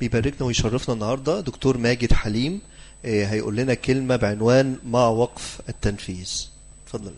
بيباركنا ويشرفنا النهارده دكتور ماجد حليم آه، هيقول لنا كلمة بعنوان مع وقف التنفيذ اتفضل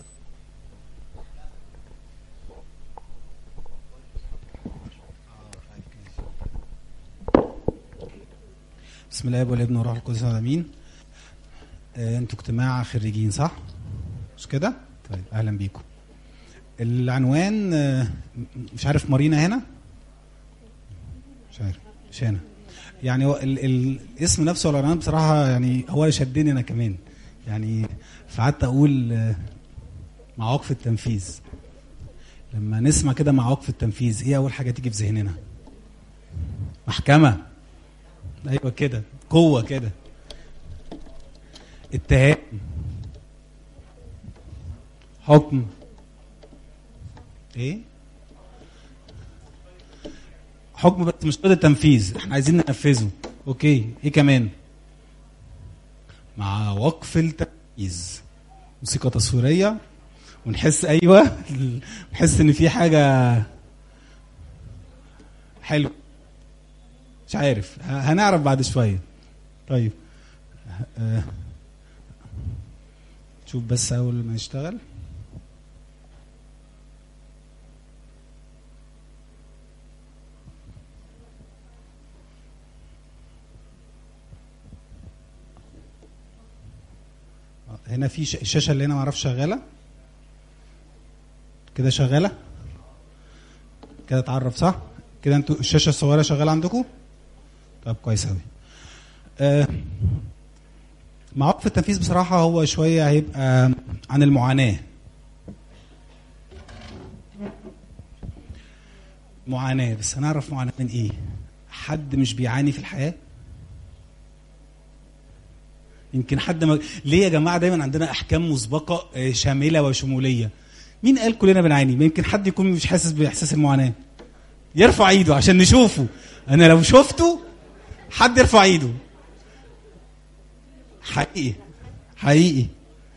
بسم الله والابن والروح القدس امين آه، انتوا اجتماع خريجين صح مش كده طيب اهلا بيكم العنوان آه، مش عارف مارينا هنا مش عارف مش هنا يعني هو ال ال الاسم نفسه والعنوان بصراحه يعني هو اللي شدني انا كمان يعني فقعدت اقول آه، مع وقف التنفيذ لما نسمع كده مع وقف التنفيذ ايه اول حاجه تيجي في ذهننا محكمه ايوه كده قوه كده اتهام حكم ايه حكم بس مش قادر تنفيذ احنا عايزين ننفذه اوكي ايه كمان مع وقف التنفيذ موسيقى تصويريه ونحس ايوه نحس ان في حاجه حلو مش عارف ه- هنعرف بعد شويه طيب آه، شوف بس اول ما نشتغل آه، هنا في ش- الشاشه اللي هنا ما اعرفش شغاله كده شغاله كده اتعرف صح كده انتوا الشاشه الصغيره شغاله عندكم طب كويس قوي آه مع وقف التنفيذ بصراحه هو شويه هيبقى عن المعاناه معاناه بس هنعرف معاناه من ايه حد مش بيعاني في الحياه يمكن حد ما... ليه يا جماعه دايما عندنا احكام مسبقه آه، شامله وشموليه مين قال كلنا بنعاني ما يمكن حد يكون مش حاسس باحساس المعاناه يرفع ايده عشان نشوفه انا لو شفته حد يرفع ايده حقيقي حقيقي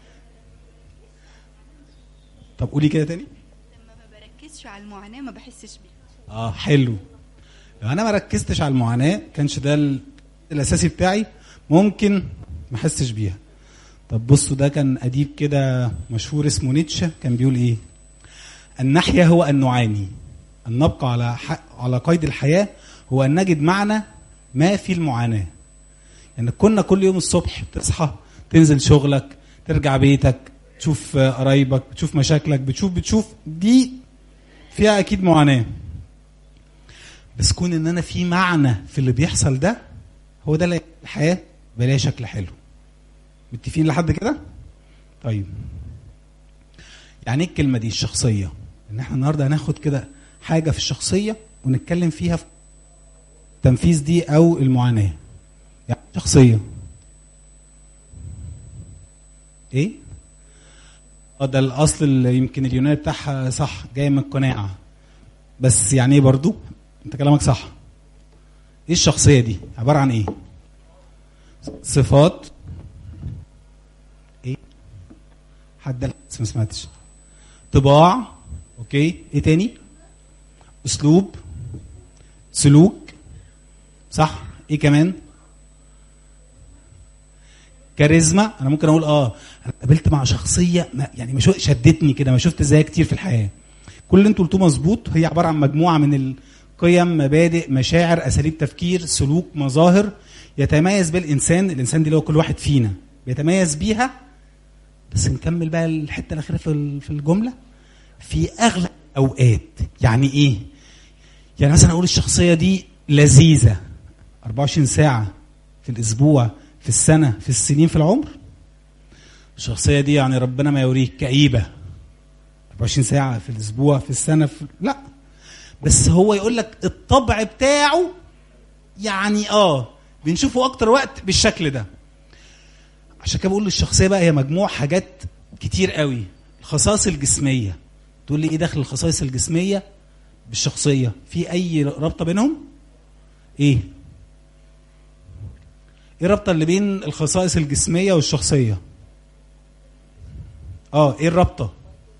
طب قولي كده تاني لما ما بركزش على المعاناة ما بحسش بيها اه حلو لو انا ما ركزتش على المعاناه كانش ده ال- الاساسي بتاعي ممكن ما احسش بيها طب بصوا ده كان اديب كده مشهور اسمه نيتشه كان بيقول ايه ان نحيا هو ان نعاني ان نبقى على ح... على قيد الحياه هو ان نجد معنى ما في المعاناه يعني كنا كل يوم الصبح تصحى تنزل شغلك ترجع بيتك تشوف آه، قرايبك بتشوف مشاكلك بتشوف بتشوف دي فيها اكيد معاناه بس كون ان انا في معنى في اللي بيحصل ده هو ده اللي الحياه بلاقي شكل حلو متفقين لحد كده طيب يعني ايه الكلمه دي الشخصيه ان احنا النهارده هناخد كده حاجه في الشخصيه ونتكلم فيها في التنفيذ دي او المعاناه يعني شخصيه ايه اه ده الاصل اللي يمكن اليوناني بتاعها صح جاي من القناعه بس يعني ايه برضو انت كلامك صح ايه الشخصيه دي عباره عن ايه صفات ايه حد قال بس ما سمعتش طباع اوكي ايه تاني اسلوب سلوك صح ايه كمان كاريزما انا ممكن اقول اه انا قابلت مع شخصيه ما يعني ما شو- شدتني كده ما شفت زيها كتير في الحياه كل اللي انتوا قلتوه مظبوط هي عباره عن مجموعه من القيم مبادئ مشاعر اساليب تفكير سلوك مظاهر يتميز بها الانسان الانسان دي اللي هو كل واحد فينا بيتميز بيها بس نكمل بقى الحته الاخيره في ال- في الجمله في اغلب اوقات يعني ايه يعني مثلا اقول الشخصيه دي لذيذه 24 ساعه في الاسبوع في السنه في السنين في العمر الشخصيه دي يعني ربنا ما يوريك كئيبه 24 ساعه في الاسبوع في السنه في لا بس هو يقول لك الطبع بتاعه يعني اه بنشوفه اكتر وقت بالشكل ده عشان كده بقول الشخصيه بقى هي مجموع حاجات كتير قوي الخصائص الجسميه تقول لي ايه دخل الخصائص الجسميه بالشخصيه في اي رابطه بينهم ايه ايه الرابطه اللي بين الخصائص الجسميه والشخصيه اه ايه الرابطه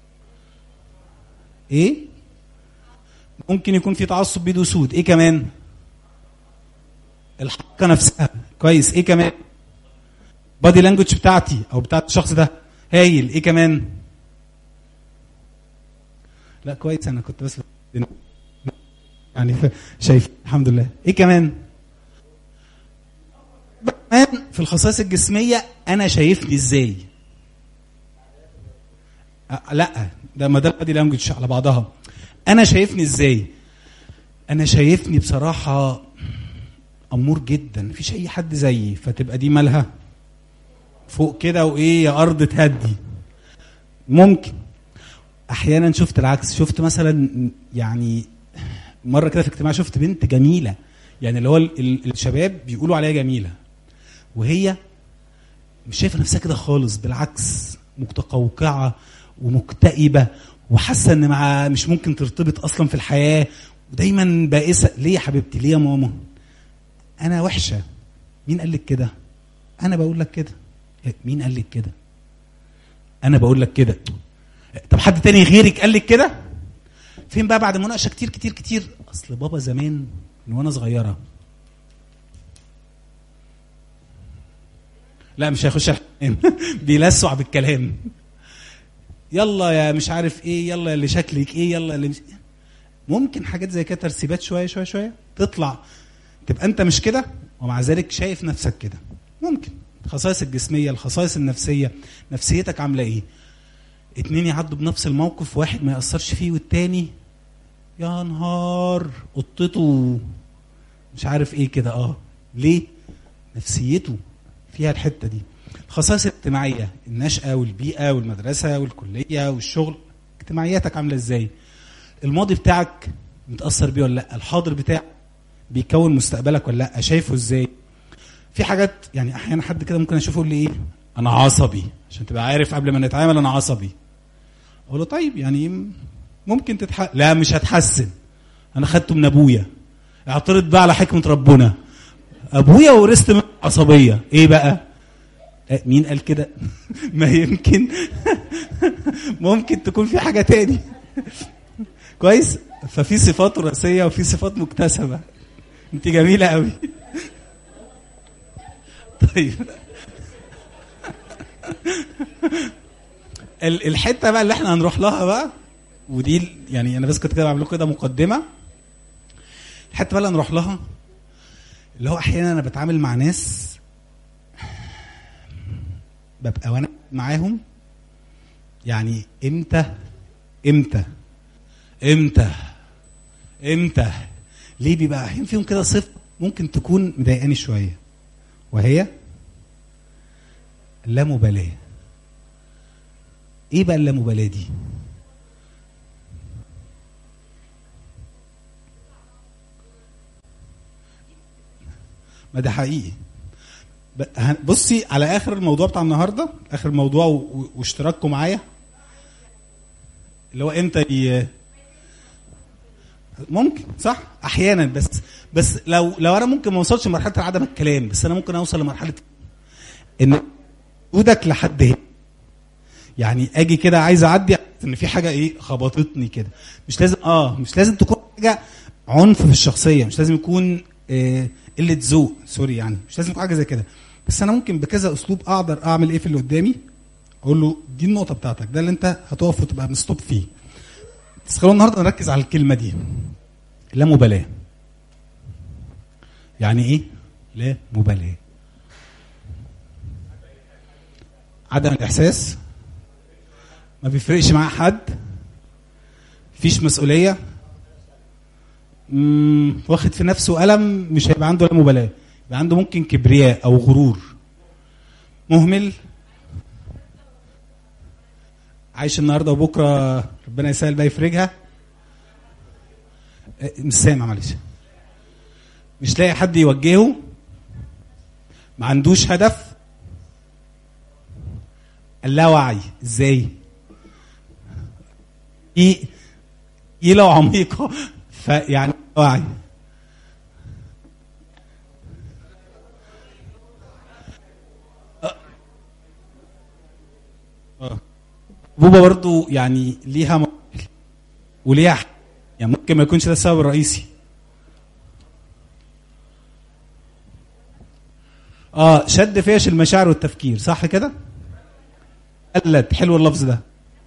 ايه ممكن يكون في تعصب بيض وسود ايه كمان الحركه نفسها كويس ايه كمان بادي لانجوج بتاعتي او بتاعت الشخص ده هايل ايه كمان لا كويس انا كنت بس يعني ف- شايف الحمد لله ايه كمان كمان في الخصائص الجسميه انا شايفني ازاي أه لا ده ما ده البادي لانجوج على بعضها انا شايفني ازاي انا شايفني بصراحه امور جدا مفيش اي حد زيي فتبقى دي مالها فوق كده وايه يا ارض تهدي ممكن احيانا شفت العكس شفت مثلا يعني مره كده في اجتماع شفت بنت جميله يعني اللي هو ال- ال- الشباب بيقولوا عليها جميله وهي مش شايفه نفسها كده خالص بالعكس متقوقعه ومكتئبه وحاسه ان مع مش ممكن ترتبط اصلا في الحياه ودايما بائسه ليه يا حبيبتي ليه يا ماما انا وحشه مين قال لك كده انا بقول لك كده إيه، مين قال لك كده انا بقول لك كده طب حد تاني غيرك قال لك كده فين بقى بعد مناقشه كتير كتير كتير اصل بابا زمان من وانا صغيره لا مش هيخش الحمام بيلسع بالكلام يلا يا مش عارف ايه يلا اللي شكلك ايه يلا اللي مش ممكن حاجات زي كده ترسيبات شويه شويه شويه تطلع تبقى انت مش كده ومع ذلك شايف نفسك كده ممكن الخصائص الجسميه الخصائص النفسيه نفسيتك عامله ايه اتنين يعدوا بنفس الموقف واحد ما يأثرش فيه والتاني يا نهار قطته مش عارف ايه كده اه ليه نفسيته فيها الحته دي الخصائص الاجتماعيه النشأة والبيئة والمدرسة والكلية والشغل اجتماعياتك عاملة ازاي الماضي بتاعك متأثر بيه ولا لا الحاضر بتاعك بيكون مستقبلك ولا لا شايفه ازاي في حاجات يعني احيانا حد كده ممكن اشوفه يقول لي ايه انا عصبي عشان تبقى عارف قبل ما نتعامل انا عصبي اقول له طيب يعني ممكن تتح... لا مش هتحسن انا خدته من ابويا اعترض بقى على حكمه ربنا ابويا ورثت منه عصبيه ايه بقى آه، مين قال كده ما يمكن ممكن تكون في حاجه تاني كويس ففي صفات وراثيه وفي صفات مكتسبه انت جميله قوي طيب ال- الحته بقى اللي احنا هنروح لها بقى ودي ال- يعني انا بس كنت كده بعمل لكم كده مقدمه الحته بقى اللي هنروح لها اللي هو احيانا انا بتعامل مع ناس ببقى وانا معاهم يعني امتى امتى امتى امتى ليه بيبقى احيانا فيهم كده صفه ممكن تكون مضايقاني شويه وهي اللامبالاه ايه بقى اللامبالاه دي ما ده حقيقي ب- هن- بصي على اخر الموضوع بتاع النهارده اخر موضوع و- و- واشتراككم معايا اللي هو امتى ي... ممكن صح احيانا بس بس لو لو انا ممكن ما اوصلش لمرحله عدم الكلام بس انا ممكن اوصل لمرحله ان وجودك لحد هنا يعني اجي كده عايز اعدي ان في حاجه ايه خبطتني كده مش لازم اه مش لازم تكون حاجه عنف في الشخصيه مش لازم يكون آه قله ذوق سوري يعني مش لازم يكون حاجه زي كده بس انا ممكن بكذا اسلوب اقدر اعمل ايه في اللي قدامي اقول له دي النقطه بتاعتك ده اللي انت هتقف وتبقى مستوب فيه بس خلونا النهارده نركز على الكلمه دي لا مبالاه يعني ايه لا مبالاه عدم الاحساس ما بيفرقش مع حد مفيش مسؤوليه مم، واخد في نفسه ألم مش هيبقى عنده لا مبالاة يبقى عنده ممكن كبرياء أو غرور مهمل عايش النهارده وبكره ربنا يسهل بقى يفرجها آه، مش سامع معلش مش لاقي حد يوجهه ما عندوش هدف اللاوعي ازاي ايه ايه لو عميقه فيعني وعي آه. بوبا برضو يعني ليها م... وليها ح- يعني ممكن ما يكونش ده السبب الرئيسي اه شد فيش المشاعر والتفكير صح كده قلت حلو اللفظ ده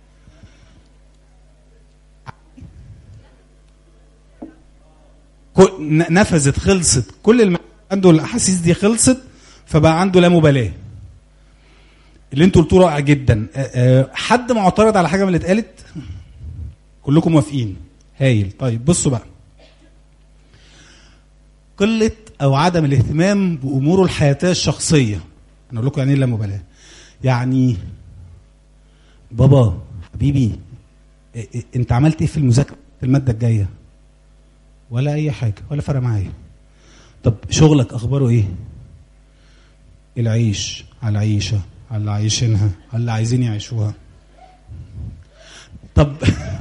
كل- ن- نفذت خلصت كل الم... عنده الاحاسيس دي خلصت فبقى عنده لا مبالاه اللي انتوا قلتوه رائع جدا آه، آه، حد معترض على حاجه من اللي اتقالت كلكم موافقين هايل طيب بصوا بقى قله او عدم الاهتمام باموره الحياتيه الشخصيه انا اقول لكم يعني ايه اللامبالاه يعني بابا حبيبي إيه إيه انت عملت ايه في المذاكره في الماده الجايه ولا اي حاجه ولا فرق معايا طب شغلك اخباره ايه العيش على العيشه على اللي عايشينها على اللي عايزين يعيشوها طب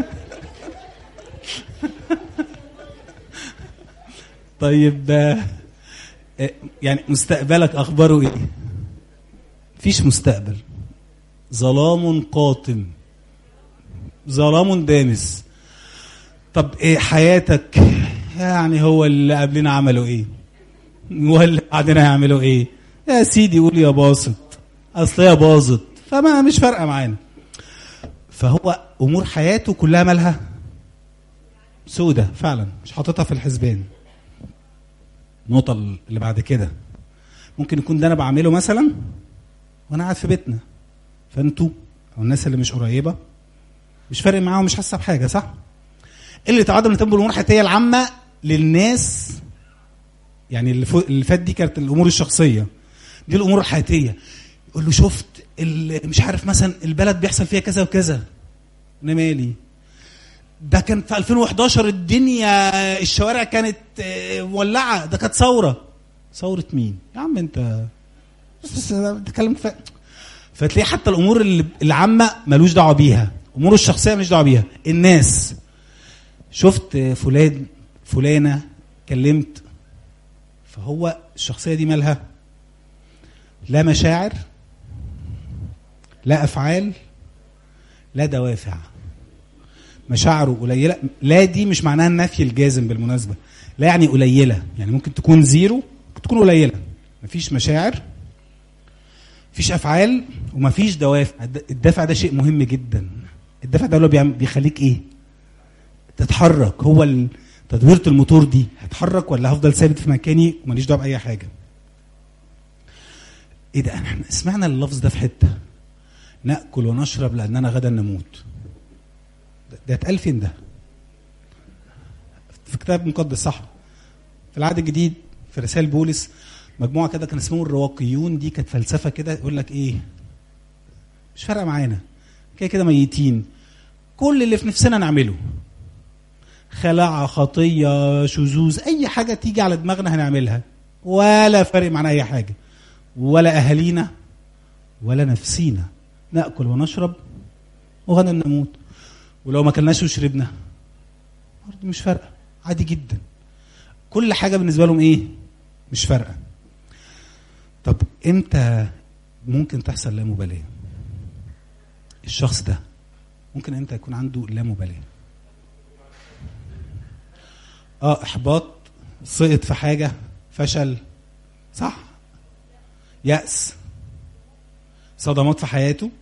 طيب آه، آه، يعني مستقبلك اخباره ايه مفيش مستقبل ظلام قاتم ظلام دامس طب ايه حياتك يعني هو اللي قبلنا عملوا ايه واللي بعدنا هيعملوا ايه يا سيدي قول يا باسط اصل هي باظت فما مش فارقه معانا فهو امور حياته كلها مالها سودة فعلا مش حاططها في الحسبان النقطة اللي بعد كده ممكن يكون ده انا بعمله مثلا وانا قاعد في بيتنا فانتوا او الناس اللي مش قريبة مش فارق معاهم مش حاسة بحاجة صح؟ اللي تعادل الاهتمام بالامور الحياتية العامة للناس يعني اللي, فوق اللي فات دي كانت الامور الشخصية دي الامور الحياتية يقول له شفت ال- مش عارف مثلا البلد بيحصل فيها كذا وكذا انا مالي ده كان في 2011 الدنيا الشوارع كانت آه، مولعه ده كانت ثوره ثوره مين يا عم انت بس بس بتكلم ف... فتلاقي حتى الامور اللي- العامه ملوش دعوه بيها اموره الشخصيه مش دعوه بيها الناس شفت فلان فلانه كلمت فهو الشخصيه دي مالها لا مشاعر لا افعال لا دوافع مشاعره قليله لا دي مش معناها النفي الجازم بالمناسبه لا يعني قليله يعني ممكن تكون زيرو ممكن تكون قليله مفيش مشاعر مفيش افعال ومفيش دوافع الد- الدافع ده شيء مهم جدا الدافع ده اللي هو بيعمل- بيخليك ايه تتحرك هو ال- تدويره الموتور دي هتحرك ولا هفضل ثابت في مكاني وماليش دعوه باي حاجه ايه ده احنا سمعنا اللفظ ده في حته ناكل ونشرب لاننا غدا نموت ده- ده اتقال فين ده في كتاب مقدس صح في العهد الجديد في رسائل بولس مجموعه كده كان اسمهم الرواقيون دي كانت فلسفه كده يقول لك ايه مش فارقه معانا كده كده ميتين كل اللي في نفسنا نعمله خلاعه خطيه شذوذ اي حاجه تيجي على دماغنا هنعملها ولا فارق معانا اي حاجه ولا اهالينا ولا نفسينا ناكل ونشرب وغدا نموت ولو ما كلناش وشربنا برضه مش فارقه عادي جدا كل حاجه بالنسبه لهم ايه مش فارقه طب امتى ممكن تحصل لا مبالاه الشخص ده ممكن امتى يكون عنده لا مبالاه اه احباط سقط في حاجه فشل صح يأس صدمات في حياته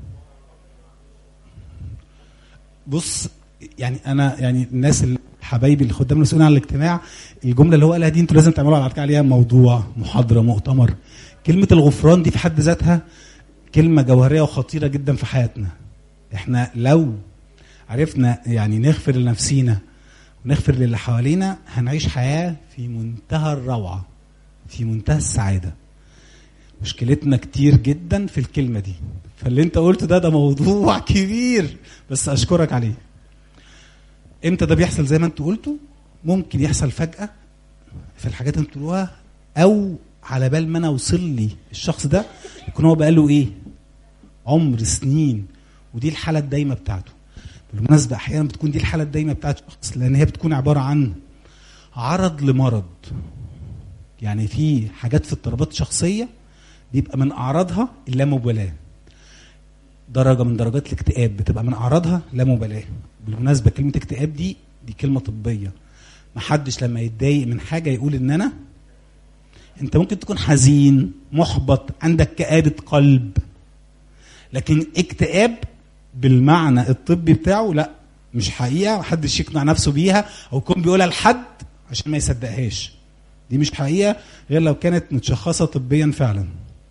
بص يعني انا يعني الناس اللي حبايبي اللي خدام المسؤولين عن الاجتماع الجمله اللي هو قالها دي انتوا لازم تعملوا على عليها موضوع محاضره مؤتمر كلمه الغفران دي في حد ذاتها كلمه جوهريه وخطيره جدا في حياتنا احنا لو عرفنا يعني نغفر لنفسينا ونغفر للي حوالينا هنعيش حياه في منتهى الروعه في منتهى السعاده مشكلتنا كتير جدا في الكلمه دي فاللي انت قلته ده ده موضوع كبير بس اشكرك عليه امتى ده بيحصل زي ما انتوا قلتوا ممكن يحصل فجاه في الحاجات اللي انتوا بتقولوها او على بال ما انا اوصل لي الشخص ده يكون هو بقاله ايه عمر سنين ودي الحاله الدايمه بتاعته بالمناسبه احيانا بتكون دي الحاله الدايمه بتاعت الشخص لان هي بتكون عباره عن عرض لمرض يعني في حاجات في اضطرابات الشخصيه بيبقى من اعراضها اللامبالاه درجه من درجات الاكتئاب بتبقى من اعراضها لا مبالاه بالمناسبه كلمه اكتئاب دي دي كلمه طبيه ما حدش لما يتضايق من حاجه يقول ان انا انت ممكن تكون حزين محبط عندك كآبة قلب لكن اكتئاب بالمعنى الطبي بتاعه لا مش حقيقة محدش يقنع نفسه بيها او يكون بيقولها لحد عشان ما يصدقهاش دي مش حقيقة غير لو كانت متشخصة طبيا فعلا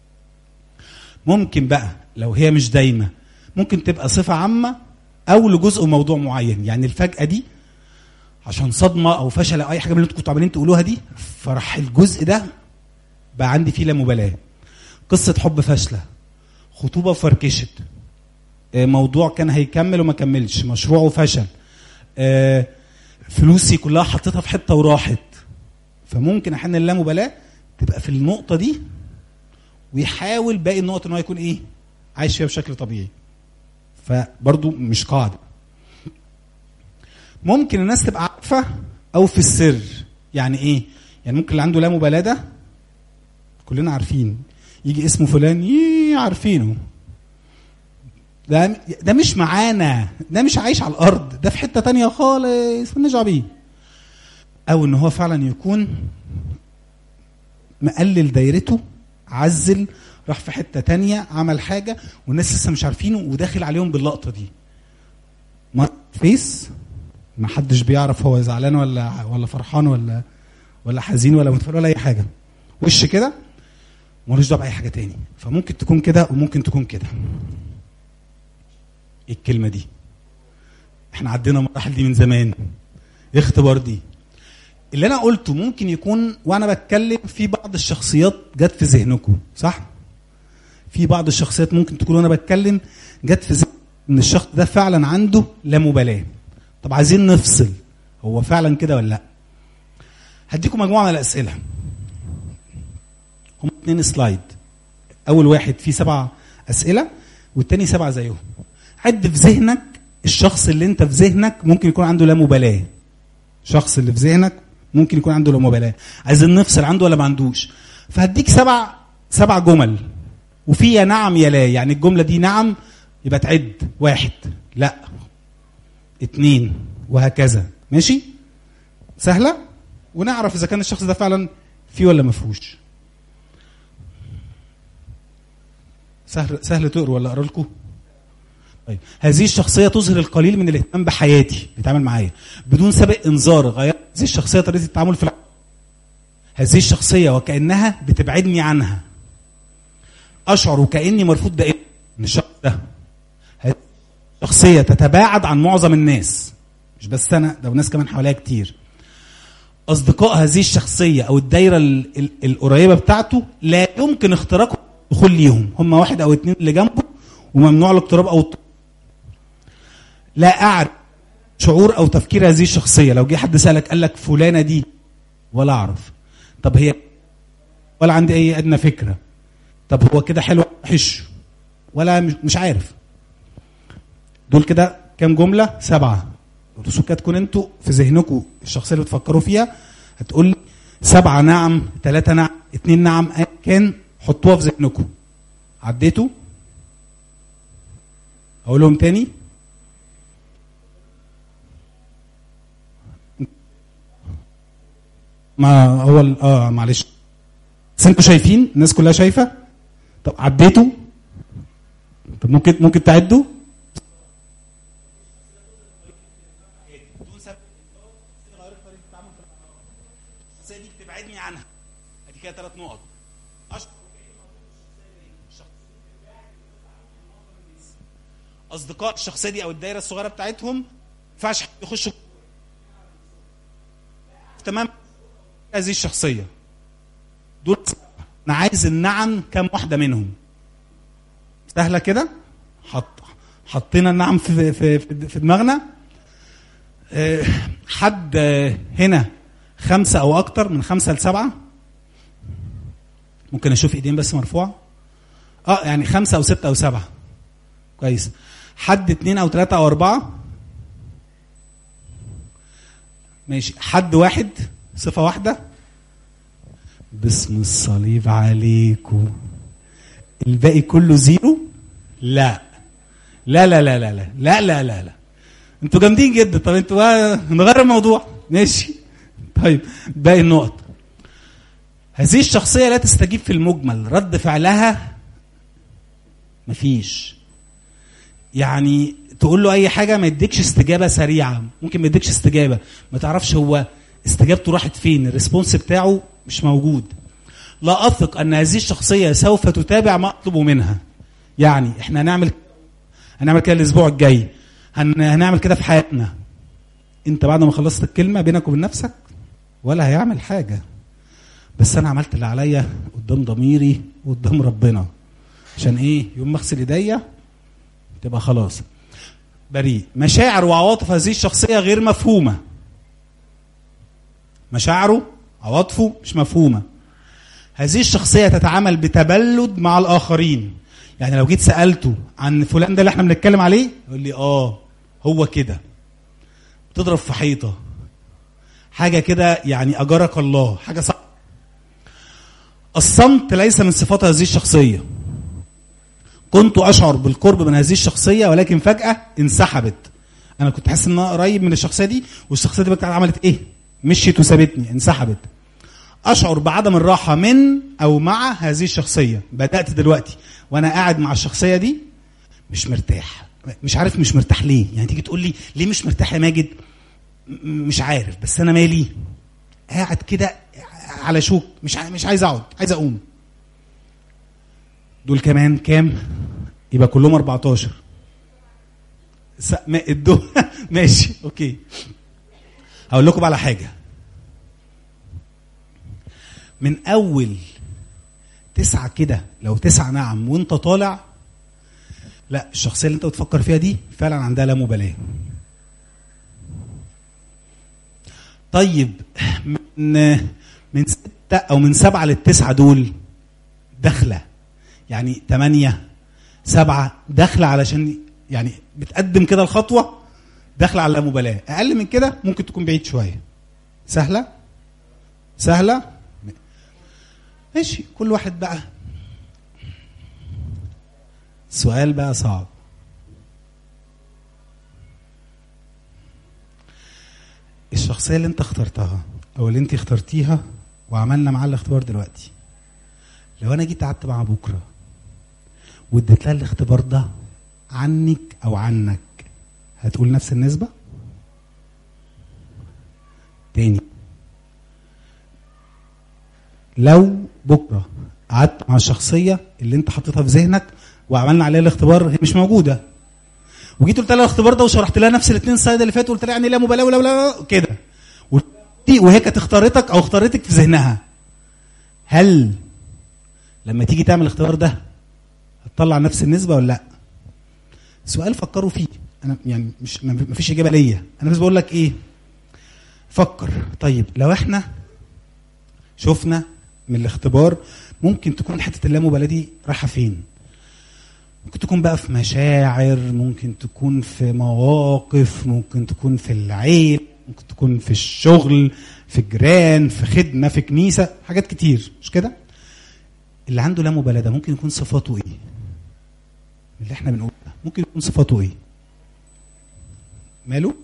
ممكن بقى لو هي مش دايمة ممكن تبقى صفة عامة او لجزء موضوع معين يعني الفجأة دي عشان صدمة او فشل او اي حاجة من اللي انتوا كنتوا عمالين تقولوها دي فراح الجزء ده بقى عندي فيه لا مبالاة قصة حب فاشلة خطوبة فركشت آه، موضوع كان هيكمل وما كملش مشروعه فشل آه، فلوسي كلها حطيتها في حتة وراحت فممكن احيانا اللامبالاة تبقى في النقطة دي ويحاول باقي النقط ان هو يكون ايه عايش فيها بشكل طبيعي فبرضو مش قاعدة ممكن الناس تبقى عارفة او في السر يعني ايه يعني ممكن اللي عنده لا مبالاة ده كلنا عارفين يجي اسمه فلان يي عارفينه ده ده مش معانا ده مش عايش على الارض ده في حته تانية خالص مالناش دعوه بيه او ان هو فعلا يكون مقلل دايرته عزل راح في حته تانية عمل حاجه والناس لسه مش عارفينه وداخل عليهم باللقطه دي ما فيس ما حدش بيعرف هو زعلان ولا ولا فرحان ولا ولا حزين ولا متفائل ولا اي حاجه وش كده ملوش دعوه باي حاجه تاني فممكن تكون كده وممكن تكون كده ايه الكلمه دي احنا عدينا المراحل دي من زمان ايه اختبار دي اللي انا قلته ممكن يكون وانا بتكلم في بعض الشخصيات جت في ذهنكم صح في بعض الشخصيات ممكن تكون وانا بتكلم جت في ذهن ان الشخص ده فعلا عنده لا مبالاه طب عايزين نفصل هو فعلا كده ولا لا هديكم مجموعه من الاسئله هم اتنين سلايد اول واحد فيه سبع اسئله والتاني سبعه زيهم عد في ذهنك الشخص اللي انت في ذهنك ممكن يكون عنده لا مبالاه شخص اللي في ذهنك ممكن يكون عنده لا مبالاه عايزين نفصل عنده ولا ما عندوش فهديك سبع سبع جمل وفي يا نعم يا لا يعني الجمله دي نعم يبقى تعد واحد لا اتنين وهكذا ماشي سهله ونعرف اذا كان الشخص ده فعلا فيه ولا ما فيهوش سهل سهل تقروا ولا اقرا لكم طيب هذه الشخصيه تظهر القليل من الاهتمام بحياتي بيتعامل معايا بدون سابق انذار غير هذه الشخصيه طريقه التعامل في الع... هذه الشخصيه وكانها بتبعدني عنها اشعر وكاني مرفوض دائما من الشخص ده هذه الشخصيه تتباعد عن معظم الناس مش بس انا ده وناس كمان حواليا كتير اصدقاء هذه الشخصيه او الدايره ال- ال- القريبه بتاعته لا يمكن اختراق الدخول ليهم هم واحد او اتنين اللي جنبه وممنوع الاقتراب او الط- لا اعرف شعور او تفكير هذه الشخصيه لو جه حد سالك قال لك فلانه دي ولا اعرف طب هي ولا عندي اي ادنى فكره طب هو كده حلو ولا وحش ولا مش- مش عارف دول كده كام جمله سبعه الرسوم كده تكون انتوا في ذهنكم الشخصيه اللي بتفكروا فيها هتقول لي سبعه نعم ثلاثه نعم اثنين نعم أيا كان حطوها في ذهنكم عديتوا اقولهم تاني ما هو ال- اه معلش بس انتوا شايفين الناس كلها شايفه طب عديتوا طب ممكن ممكن تعدوا دي بتبعدني عنها ادي كده ثلاث نقط اصدقاء الشخصيه دي او الدايره الصغيره بتاعتهم ما ينفعش حد يخش تمام هذه الشخصيه دول انا عايز النعم كام واحده منهم سهله كده حط حطينا النعم في في في, في دماغنا آه، حد آه، هنا خمسة أو أكتر من خمسة لسبعة ممكن أشوف إيدين بس مرفوعة أه يعني خمسة أو ستة أو سبعة كويس حد اتنين أو تلاتة أو أربعة ماشي حد واحد صفة واحدة باسم الصليب عليكم الباقي كله زيرو لا لا لا لا لا لا لا لا لا, لا. انتوا جامدين جدا طب انتوا بقى نغير الموضوع ماشي طيب باقي النقط هذه الشخصيه لا تستجيب في المجمل رد فعلها مفيش يعني تقول له اي حاجه ما يديكش استجابه سريعه ممكن ما يديكش استجابه ما تعرفش هو استجابته راحت فين الريسبونس بتاعه مش موجود لا اثق ان هذه الشخصيه سوف تتابع ما اطلبه منها يعني احنا هنعمل هنعمل كده الاسبوع الجاي هن... هنعمل كده في حياتنا انت بعد ما خلصت الكلمه بينك وبين نفسك ولا هيعمل حاجه بس انا عملت اللي عليا قدام ضميري وقدام ربنا عشان ايه يوم ما اغسل ايديا تبقى خلاص بريء مشاعر وعواطف هذه الشخصيه غير مفهومه مشاعره عواطفه مش مفهومه هذه الشخصيه تتعامل بتبلد مع الاخرين يعني لو جيت سالته عن فلان ده اللي احنا بنتكلم عليه يقول لي اه هو كده بتضرب في حيطه حاجه كده يعني اجرك الله حاجه صعبه الصمت ليس من صفات هذه الشخصيه كنت اشعر بالقرب من هذه الشخصيه ولكن فجاه انسحبت انا كنت حاسس ان انا قريب من الشخصيه دي والشخصيه دي بقى عملت ايه مشيت وسابتني انسحبت اشعر بعدم الراحه من او مع هذه الشخصيه بدات دلوقتي وانا قاعد مع الشخصيه دي مش مرتاح مش عارف مش مرتاح ليه يعني تيجي تقول لي ليه مش مرتاح يا ماجد م- مش عارف بس انا مالي قاعد كده على شوك مش ع- مش عايز اقعد عايز اقوم دول كمان كام يبقى كلهم 14 س... ما... الدو... ماشي اوكي هقول لكم على حاجه من اول تسعة كده لو تسعة نعم وانت طالع لا الشخصيه اللي انت بتفكر فيها دي فعلا عندها لا مبالاه طيب من من ستة او من سبعة للتسعة دول داخله يعني ثمانية سبعة داخله علشان يعني بتقدم كده الخطوه داخله على لا مبالاه اقل من كده ممكن تكون بعيد شويه سهله سهله ماشي كل واحد بقى سؤال بقى صعب الشخصيه اللي انت اخترتها او اللي انت اخترتيها وعملنا معاها الاختبار دلوقتي لو انا جيت قعدت معاها بكره واديت لها الاختبار ده عنك او عنك هتقول نفس النسبه تاني لو بكره قعدت مع الشخصيه اللي انت حطيتها في ذهنك وعملنا عليها الاختبار هي مش موجوده وجيت قلت لها الاختبار ده وشرحت لها نفس الاثنين سلايد اللي فاتوا قلت لها يعني لا مبالاه ولا ولا كده دي وهي كانت اختارتك او اختارتك في ذهنها هل لما تيجي تعمل الاختبار ده هتطلع نفس النسبه ولا لا سؤال فكروا فيه انا يعني مش ما فيش اجابه ليا انا بس بقول لك ايه فكر طيب لو احنا شفنا من الاختبار ممكن تكون حته اللامبالاه دي رايحه فين ممكن تكون بقى في مشاعر ممكن تكون في مواقف ممكن تكون في العيل ممكن تكون في الشغل في الجيران في خدمه في كنيسه حاجات كتير مش كده اللي عنده لا مبالاه ده ممكن يكون صفاته ايه اللي احنا بنقوله ده ممكن يكون صفاته ايه ماله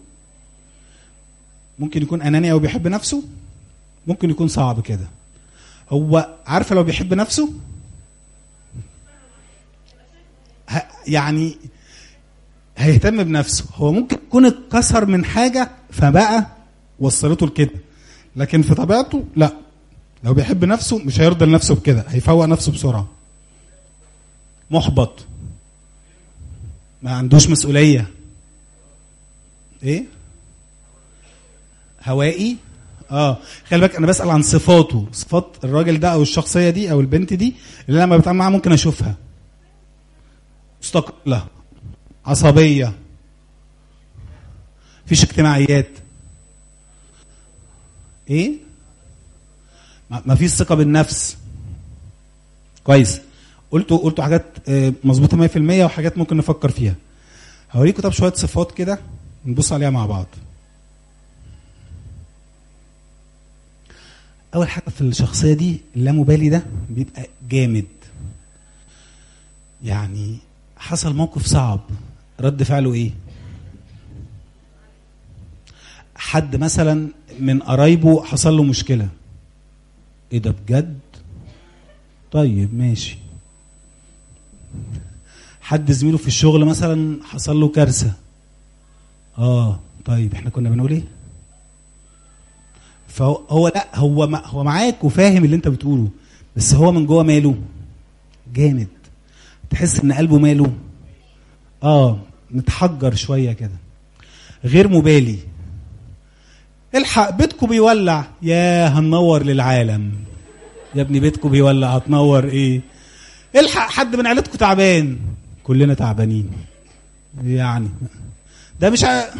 ممكن يكون اناني او بيحب نفسه ممكن يكون صعب كده هو عارفه لو بيحب نفسه ه- يعني هيهتم بنفسه هو ممكن يكون اتكسر من حاجه فبقى وصلته لكده لكن في طبيعته لا لو بيحب نفسه مش هيرضى لنفسه بكده هيفوق نفسه بسرعه محبط ما عندوش مسؤوليه ايه هوائي اه خلي بالك انا بسال عن صفاته صفات الراجل ده او الشخصيه دي او البنت دي اللي انا لما بتعامل معاها ممكن اشوفها مستقله عصبيه فيش اجتماعيات ايه ما ما فيش ثقه بالنفس كويس قلتوا قلتوا حاجات آه، مظبوطه 100% وحاجات ممكن نفكر فيها هوريكم طب شويه صفات كده نبص عليها مع بعض اول حاجه في الشخصيه دي اللامبالي ده بيبقى جامد يعني حصل موقف صعب رد فعله ايه حد مثلا من قرايبه حصل له مشكله ايه ده بجد طيب ماشي حد زميله في الشغل مثلا حصل له كارثه اه طيب احنا كنا بنقول ايه فهو هو لا هو ما هو معاك وفاهم اللي انت بتقوله بس هو من جوه ماله جامد تحس ان قلبه ماله اه متحجر شويه كده غير مبالي الحق بيتكم بيولع يا هننور للعالم يا ابني بيتكم بيولع هتنور ايه الحق حد من عيلتكم تعبان كلنا تعبانين يعني ده مش ع...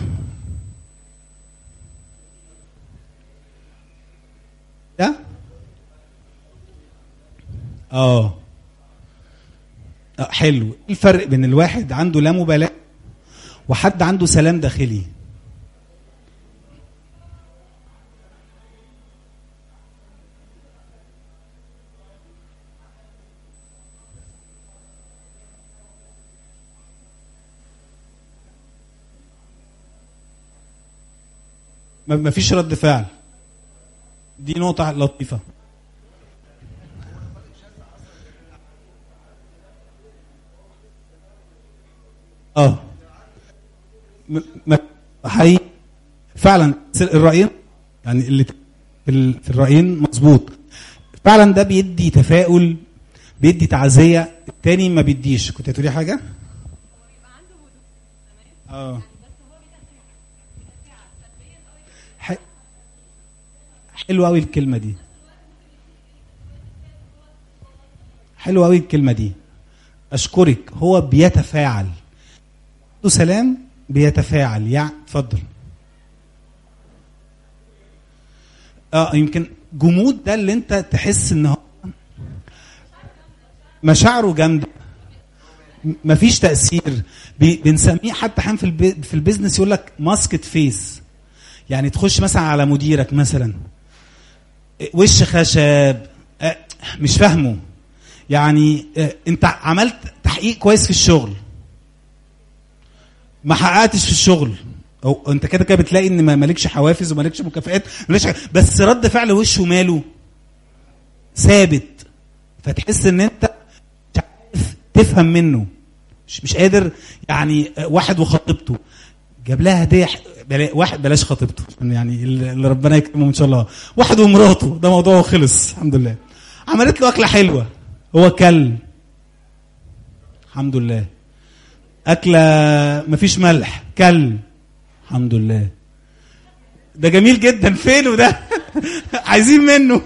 ده اه آه، حلو إيه الفرق بين الواحد عنده لا مبالاة وحد عنده سلام داخلي ما ما فيش رد فعل دي نقطة لطيفة اه م- م- حقيقي فعلا الرأيين يعني اللي في ال- في الرأيين مظبوط فعلا ده بيدي تفاؤل بيدي تعزية التاني ما بيديش كنت هتقولي حاجة؟ اه ح- حلوة قوي الكلمة دي حلوة قوي الكلمة دي أشكرك هو بيتفاعل عنده سلام بيتفاعل يعني اتفضل اه يمكن جمود ده اللي انت تحس ان هو مشاعره جامده م- مفيش تاثير بي- بنسميه حتى حين في البي في البيزنس يقول لك ماسكت فيس يعني تخش مثلا على مديرك مثلا وش خشب آه، مش فاهمه يعني آه، انت عملت تحقيق كويس في الشغل ما حققتش في الشغل او انت كده كده بتلاقي ان ما- مالكش حوافز ومالكش مكافئات مالكش حاجة. بس رد فعل وشه ماله ثابت فتحس ان انت مش عارف تفهم منه مش, مش قادر يعني آه، واحد وخطيبته جاب لها هديه ح- بلا واحد بلاش خطيبته عشان يعني اللي اللي ربنا يكرمه ان شاء الله واحد ومراته ده موضوعه خلص الحمد لله عملت له اكله حلوه هو كل الحمد لله أكلة مفيش ملح كل الحمد لله ده جميل جدا فينه ده عايزين منه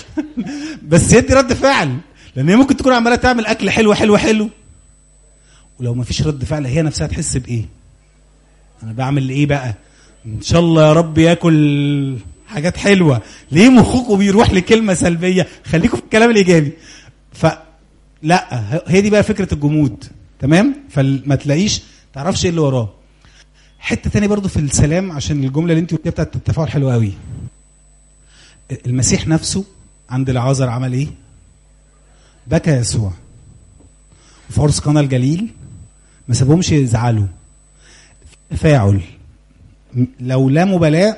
بس يدي رد فعل لان هي ممكن تكون عماله تعمل اكل حلو حلو حلو ولو مفيش رد فعل هي نفسها تحس بايه انا بعمل ايه بقى ان شاء الله يا رب ياكل حاجات حلوه ليه مخكم بيروح لكلمه سلبيه خليكم في الكلام الايجابي ف لا هي دي بقى فكره الجمود تمام فما تلاقيش تعرفش ايه اللي وراه حته تاني برضو في السلام عشان الجمله اللي انت قلتيها بتاعت التفاعل حلوه قوي المسيح نفسه عند العازر عمل ايه بكى يسوع وفي عرس قنا الجليل ما سابهمش يزعلوا تفاعل م- لو لا مبالاه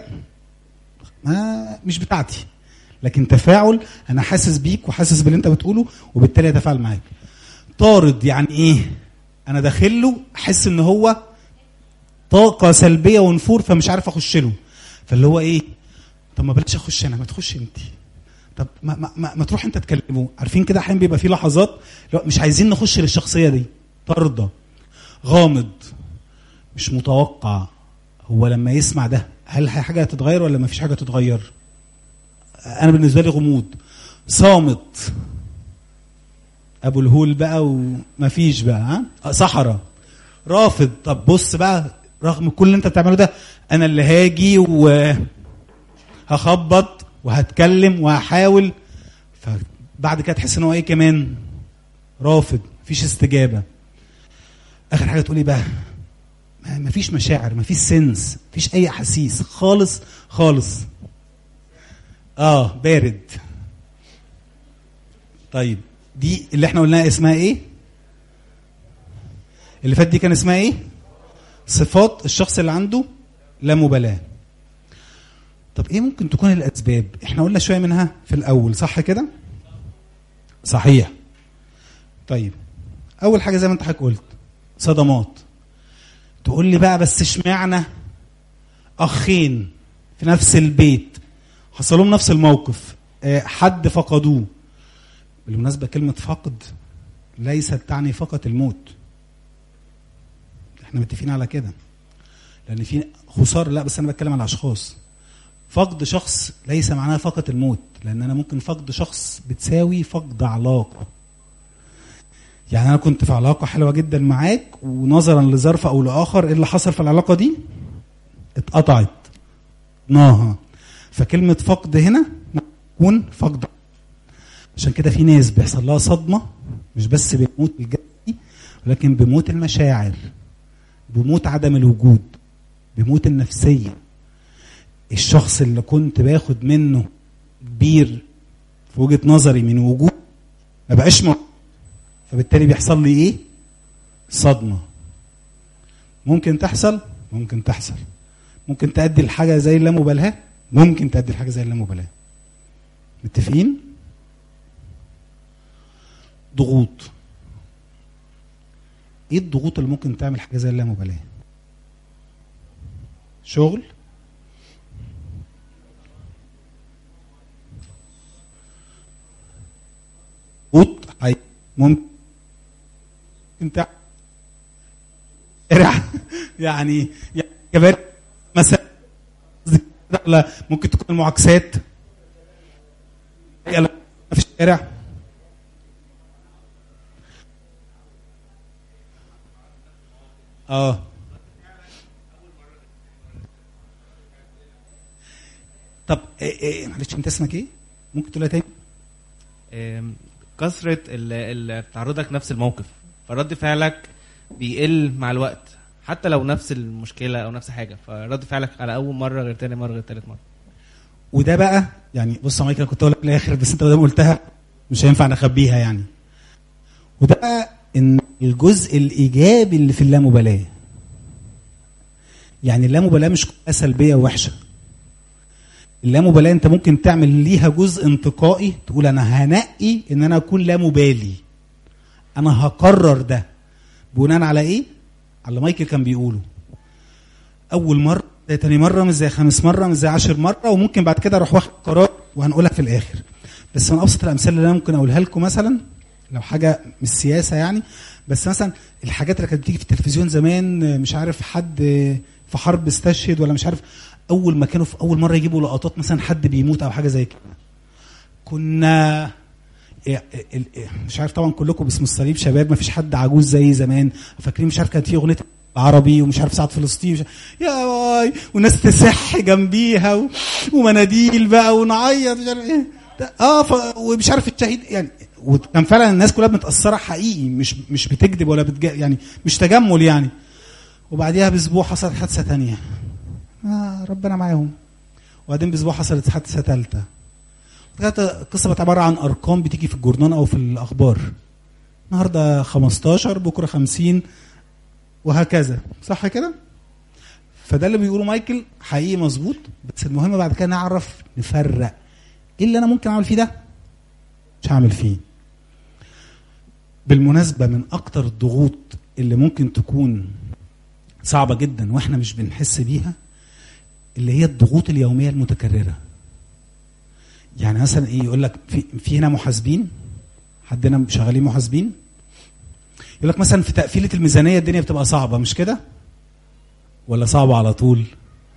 ما مش بتاعتي لكن تفاعل انا حاسس بيك وحاسس باللي انت بتقوله وبالتالي اتفاعل معاك طارد يعني ايه انا داخل له احس ان هو طاقه سلبيه ونفور فمش عارف اخش له فاللي هو ايه طب ما بلاش اخش انا ما تخش انت طب ما, ما, ما, ما تروح انت تكلمه عارفين كده احيانا بيبقى في لحظات لو مش عايزين نخش للشخصيه دي طارده غامض مش متوقع هو لما يسمع ده هل حاجه هتتغير ولا ما فيش حاجه تتغير انا بالنسبه لي غموض صامت ابو الهول بقى ومفيش بقى ها صحراء رافض طب بص بقى رغم كل اللي انت بتعمله ده انا اللي هاجي وهخبط وهتكلم وهحاول فبعد كده تحس ان هو ايه كمان رافض مفيش استجابه اخر حاجه تقولي بقى ما- مفيش مشاعر مفيش سنس مفيش اي احاسيس خالص خالص اه بارد طيب دي اللي احنا قلناها اسمها ايه اللي فات دي كان اسمها ايه صفات الشخص اللي عنده لا مبالاه طب ايه ممكن تكون الاسباب احنا قلنا شويه منها في الاول صح كده صحيح طيب اول حاجه زي ما انت حضرتك قلت صدمات تقول لي بقى بس اشمعنى اخين في نفس البيت حصل لهم نفس الموقف آه، حد فقدوه بالمناسبه كلمه فقد ليست تعني فقط الموت احنا متفقين على كده لان في خساره لا بس انا بتكلم على اشخاص فقد شخص ليس معناه فقط الموت لان انا ممكن فقد شخص بتساوي فقد علاقه يعني انا كنت في علاقه حلوه جدا معاك ونظرا لظرف او لاخر ايه اللي حصل في العلاقه دي اتقطعت ناها فكلمه فقد هنا تكون فقد عشان كده في ناس بيحصل لها صدمه مش بس بموت الجسدي ولكن بموت المشاعر بموت عدم الوجود بموت النفسيه الشخص اللي كنت باخد منه كبير في وجهه نظري من وجود ما بقاش موجود فبالتالي بيحصل لي ايه صدمه ممكن تحصل ممكن تحصل ممكن تؤدي لحاجه زي اللامبالاه ممكن تؤدي لحاجه زي اللامبالاه متفقين ضغوط ايه الضغوط اللي ممكن تعمل حاجه زي اللامبالاه شغل ضغوط هي- ممكن انت يعني يعني كبار مثلا قصدي كده ولا ممكن تكون المعاكسات يلا في الشارع اه طب إيه إيه معلش انت اسمك ايه؟ ممكن تقولها تاني؟ آم، كثرة ال- ال- تعرضك نفس الموقف فرد فعلك بيقل مع الوقت حتى لو نفس المشكلة أو نفس حاجة فرد فعلك على أول مرة غير تاني مرة غير تالت مرة وده بقى يعني بص يا مايكل أنا كنت اقول لك في الاخر بس انت ما دام قلتها مش هينفع نخبيها يعني وده بقى ان الجزء الايجابي اللي في اللامبالاه يعني اللامبالاه مش كلها سلبيه ووحشه اللامبالاه انت ممكن تعمل ليها جزء انتقائي تقول انا هنقي ان انا اكون لا مبالي انا هقرر ده بناء على ايه على اللي مايكل كان بيقوله اول مره زي تاني مره مش زي خامس مره مش زي عشر مره وممكن بعد كده اروح واخد قرار وهنقولها في الاخر بس من ابسط الامثله اللي انا ممكن اقولها لكم مثلا لو حاجه مش سياسه يعني بس مثلا الحاجات اللي كانت بتيجي في التلفزيون زمان مش عارف حد في حرب استشهد ولا مش عارف اول ما كانوا في اول مره يجيبوا لقطات مثلا حد بيموت او حاجه زي كده كنا إيه- إيه- إيه- مش عارف طبعا كلكم باسم الصليب شباب ما فيش حد عجوز زي زمان فاكرين مش عارف كانت في اغنيه عربي ومش عارف ساعة فلسطين ومش يا واي وناس تصح جنبيها و... ومناديل بقى ونعيط مش عارف ايه ده- اه ف... ومش عارف الشهيد يعني وكان فعلا الناس كلها متأثرة حقيقي مش مش بتكذب ولا بتج... يعني مش تجمل يعني وبعديها باسبوع حصلت حادثة تانية آه ربنا معاهم وبعدين باسبوع حصلت حادثة ثالثة كانت القصه بقت عباره عن ارقام بتيجي في الجورنال او في الاخبار النهارده 15 بكره 50 وهكذا صح كده فده اللي بيقوله مايكل حقيقي مظبوط بس المهم بعد كده نعرف نفرق ايه اللي انا ممكن اعمل فيه ده مش هعمل فيه بالمناسبه من اكتر الضغوط اللي ممكن تكون صعبه جدا واحنا مش بنحس بيها اللي هي الضغوط اليوميه المتكرره يعني مثلا ايه يقول لك في في هنا محاسبين حد هنا شغالين محاسبين يقول لك مثلا في تقفيله الميزانيه الدنيا بتبقى صعبه مش كده ولا صعبه على طول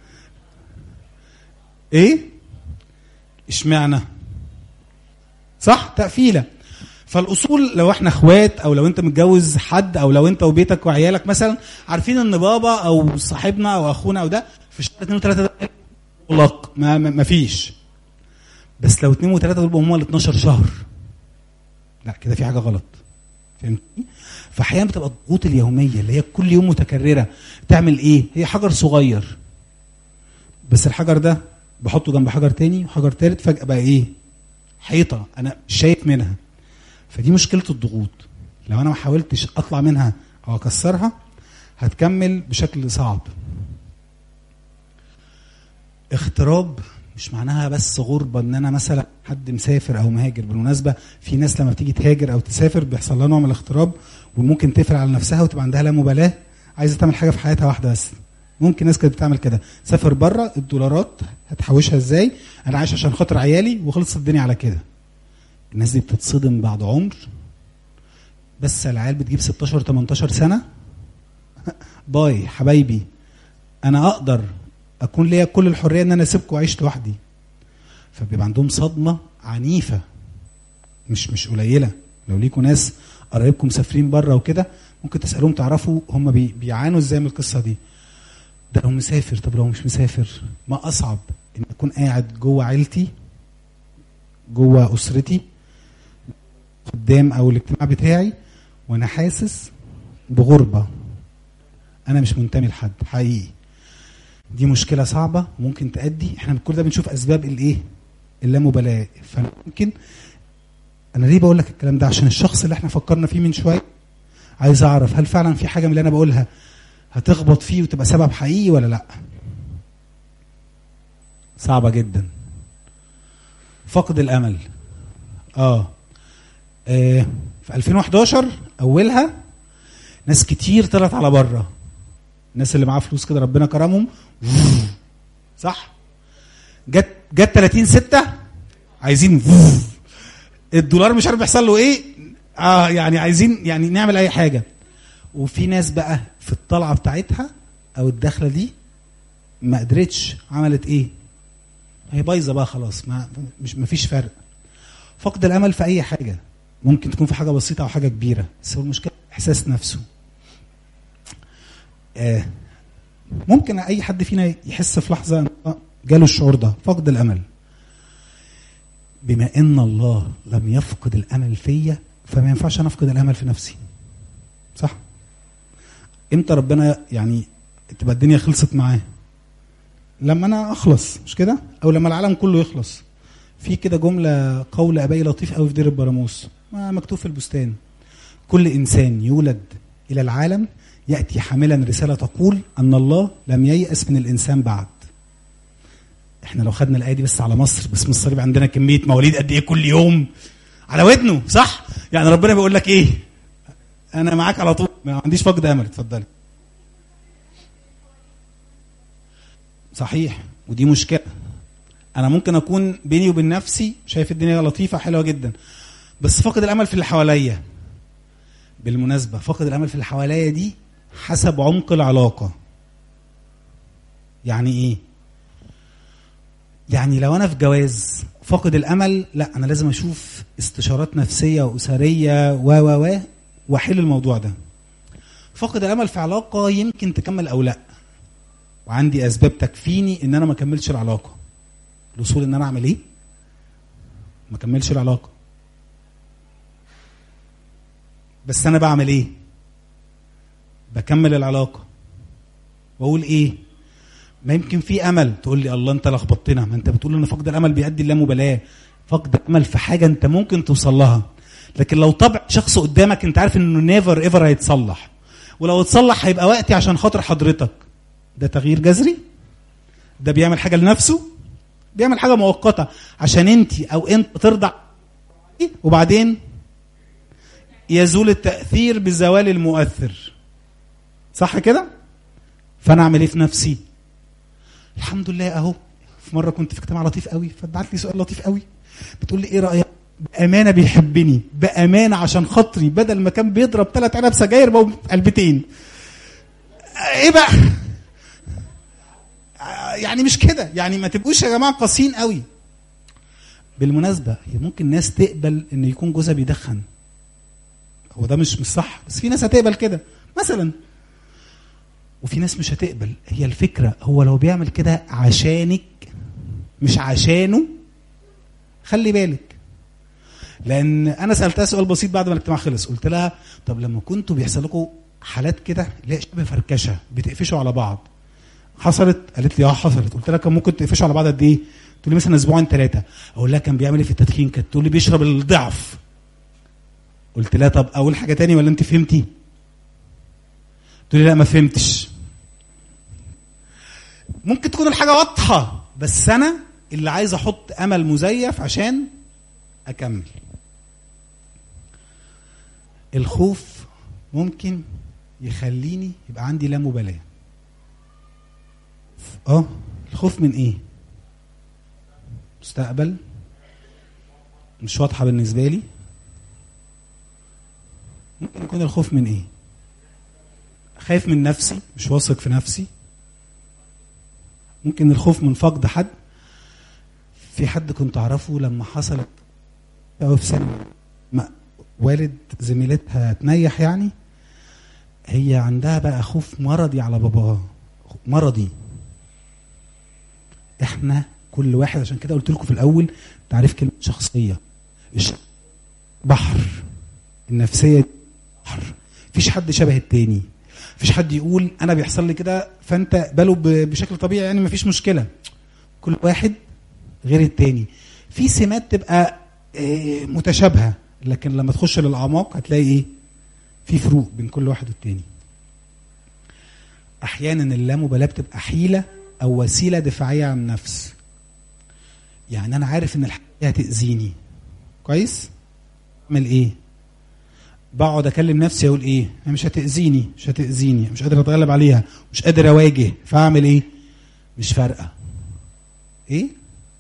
ايه اشمعنى صح تقفيله فالاصول لو احنا اخوات او لو انت متجوز حد او لو انت وبيتك وعيالك مثلا عارفين ان بابا او صاحبنا او اخونا او ده في شهر 2 و3 ده مغلق ما, ما ما فيش بس لو اتنين وتلاته دول هم ال 12 شهر لا كده في حاجه غلط فهمتني؟ فاحيانا بتبقى الضغوط اليوميه اللي هي كل يوم متكرره تعمل ايه؟ هي حجر صغير بس الحجر ده بحطه جنب حجر تاني وحجر تالت فجاه بقى ايه؟ حيطه انا مش شايف منها فدي مشكله الضغوط لو انا ما حاولتش اطلع منها او اكسرها هتكمل بشكل صعب اغتراب مش معناها بس غربه ان انا مثلا حد مسافر او مهاجر بالمناسبه في ناس لما بتيجي تهاجر او تسافر بيحصل لها نوع من الاغتراب وممكن تقفل على نفسها وتبقى عندها لا مبالاه عايزه تعمل حاجه في حياتها واحده بس ممكن ناس كانت بتعمل كده سافر بره الدولارات هتحوشها ازاي انا عايش عشان خاطر عيالي وخلصت الدنيا على كده الناس دي بتتصدم بعد عمر بس العيال بتجيب 16 18 سنه باي حبايبي انا اقدر اكون ليا كل الحريه ان انا اسيبكم واعيش لوحدي فبيبقى عندهم صدمه عنيفه مش مش قليله لو ليكوا ناس قرايبكم مسافرين بره وكده ممكن تسالوهم تعرفوا هم بي بيعانوا ازاي من القصه دي ده لو مسافر طب لو مش مسافر ما اصعب ان اكون قاعد جوه عيلتي جوه اسرتي قدام او الاجتماع بتاعي وانا حاسس بغربه انا مش منتمي لحد حقيقي دي مشكله صعبه وممكن تؤدي احنا كل ده بنشوف اسباب الايه اللامبالاه فممكن انا ليه بقول لك الكلام ده عشان الشخص اللي احنا فكرنا فيه من شويه عايز اعرف هل فعلا في حاجه من اللي انا بقولها هتخبط فيه وتبقى سبب حقيقي ولا لا صعبه جدا فقد الامل اه, آه. في 2011 اولها ناس كتير طلعت على بره الناس اللي معاها فلوس كده ربنا كرمهم صح جت جت 30 6 عايزين الدولار مش عارف بيحصل له ايه اه يعني عايزين يعني نعمل اي حاجه وفي ناس بقى في الطلعه بتاعتها او الدخله دي ما قدرتش عملت ايه هي بايظه بقى خلاص ما مش ما فيش فرق فقد الامل في اي حاجه ممكن تكون في حاجه بسيطه او حاجه كبيره بس هو المشكله احساس نفسه آه ممكن اي حد فينا يحس في لحظه إن جاله الشعور ده فقد الامل بما ان الله لم يفقد الامل فيا فما ينفعش انا افقد الامل في نفسي صح امتى ربنا يعني تبقى الدنيا خلصت معاه لما انا اخلص مش كده او لما العالم كله يخلص في كده جمله قول ابي لطيف قوي في دير البراموس ما مكتوب في البستان كل انسان يولد الى العالم ياتي حاملا رساله تقول ان الله لم ييأس من الانسان بعد احنا لو خدنا الايه دي بس على مصر باسم الصليب عندنا كميه مواليد قد ايه كل يوم على ودنه صح يعني ربنا بيقول لك ايه انا معاك على طول ما عنديش فقد امل اتفضلي صحيح ودي مشكله انا ممكن اكون بيني وبين نفسي شايف الدنيا لطيفه حلوه جدا بس فاقد الامل في اللي حواليا بالمناسبه فاقد الامل في اللي حواليا دي حسب عمق العلاقه يعني ايه يعني لو انا في جواز فاقد الامل لا انا لازم اشوف استشارات نفسيه واسريه و و و واحل الموضوع ده فاقد الامل في علاقه يمكن تكمل او لا وعندي اسباب تكفيني ان انا ما اكملش العلاقه الوصول ان انا اعمل ايه ما اكملش العلاقه بس انا بعمل ايه بكمل العلاقه واقول ايه ما يمكن في امل تقول لي الله انت لخبطتنا ما انت بتقول ان فقد الامل بيؤدي اللامبالاه فقد الامل في حاجه انت ممكن توصل لها لكن لو طبع شخص قدامك انت عارف انه نيفر ايفر هيتصلح ولو اتصلح هيبقى وقتي عشان خاطر حضرتك ده تغيير جذري ده بيعمل حاجه لنفسه بيعمل حاجه مؤقته عشان انت او انت ترضع وبعدين يزول التاثير بزوال المؤثر صح كده فانا اعمل ايه في نفسي الحمد لله اهو في مره كنت في اجتماع لطيف قوي فبعت لي سؤال لطيف قوي بتقول لي ايه رايك بامانه بيحبني بامانه عشان خاطري بدل ما كان بيضرب ثلاث علب سجاير بقوا علبتين ايه بقى يعني مش كده يعني ما تبقوش يا جماعه قاسيين قوي بالمناسبه هي ممكن ناس تقبل ان يكون جوزها بيدخن هو ده مش مش صح بس في ناس هتقبل كده مثلا وفي ناس مش هتقبل هي الفكره هو لو بيعمل كده عشانك مش عشانه خلي بالك لان انا سالتها سؤال بسيط بعد ما الاجتماع خلص قلت لها طب لما كنتوا بيحصل لكم حالات كده لا شبه فركشه بتقفشوا على بعض حصلت قالت لي اه حصلت قلت لها كان ممكن تقفشوا على بعض قد ايه تقول لي مثلا اسبوعين ثلاثه اقول لها كان بيعمل ايه في التدخين كانت تقول لي بيشرب الضعف قلت لها طب اقول حاجه تاني ولا انت فهمتي تقول لي لا ما فهمتش ممكن تكون الحاجه واضحه بس انا اللي عايز احط امل مزيف عشان اكمل الخوف ممكن يخليني يبقى عندي لا مبالاه اه الخوف من ايه مستقبل مش واضحه بالنسبه لي ممكن يكون الخوف من ايه خايف من نفسي مش واثق في نفسي ممكن الخوف من فقد حد في حد كنت اعرفه لما حصلت أو في سنة ما والد زميلتها تنيح يعني هي عندها بقى خوف مرضي على باباها مرضي احنا كل واحد عشان كده قلت لكم في الاول تعريف كلمه شخصيه الش- بحر النفسيه بحر مفيش حد شبه التاني مفيش حد يقول انا بيحصل لي كده فانت اقبله ب- بشكل طبيعي يعني مفيش مشكله كل واحد غير التاني في سمات تبقى آه، متشابهه لكن لما تخش للاعماق هتلاقي ايه في فروق بين كل واحد والتاني احيانا اللامبالاه بتبقى حيله او وسيله دفاعيه عن النفس يعني انا عارف ان الحاجه دي هتاذيني كويس اعمل ايه بقعد اكلم نفسي اقول ايه هي مش هتاذيني مش هتاذيني مش قادر اتغلب عليها مش قادر اواجه فاعمل ايه مش فارقه ايه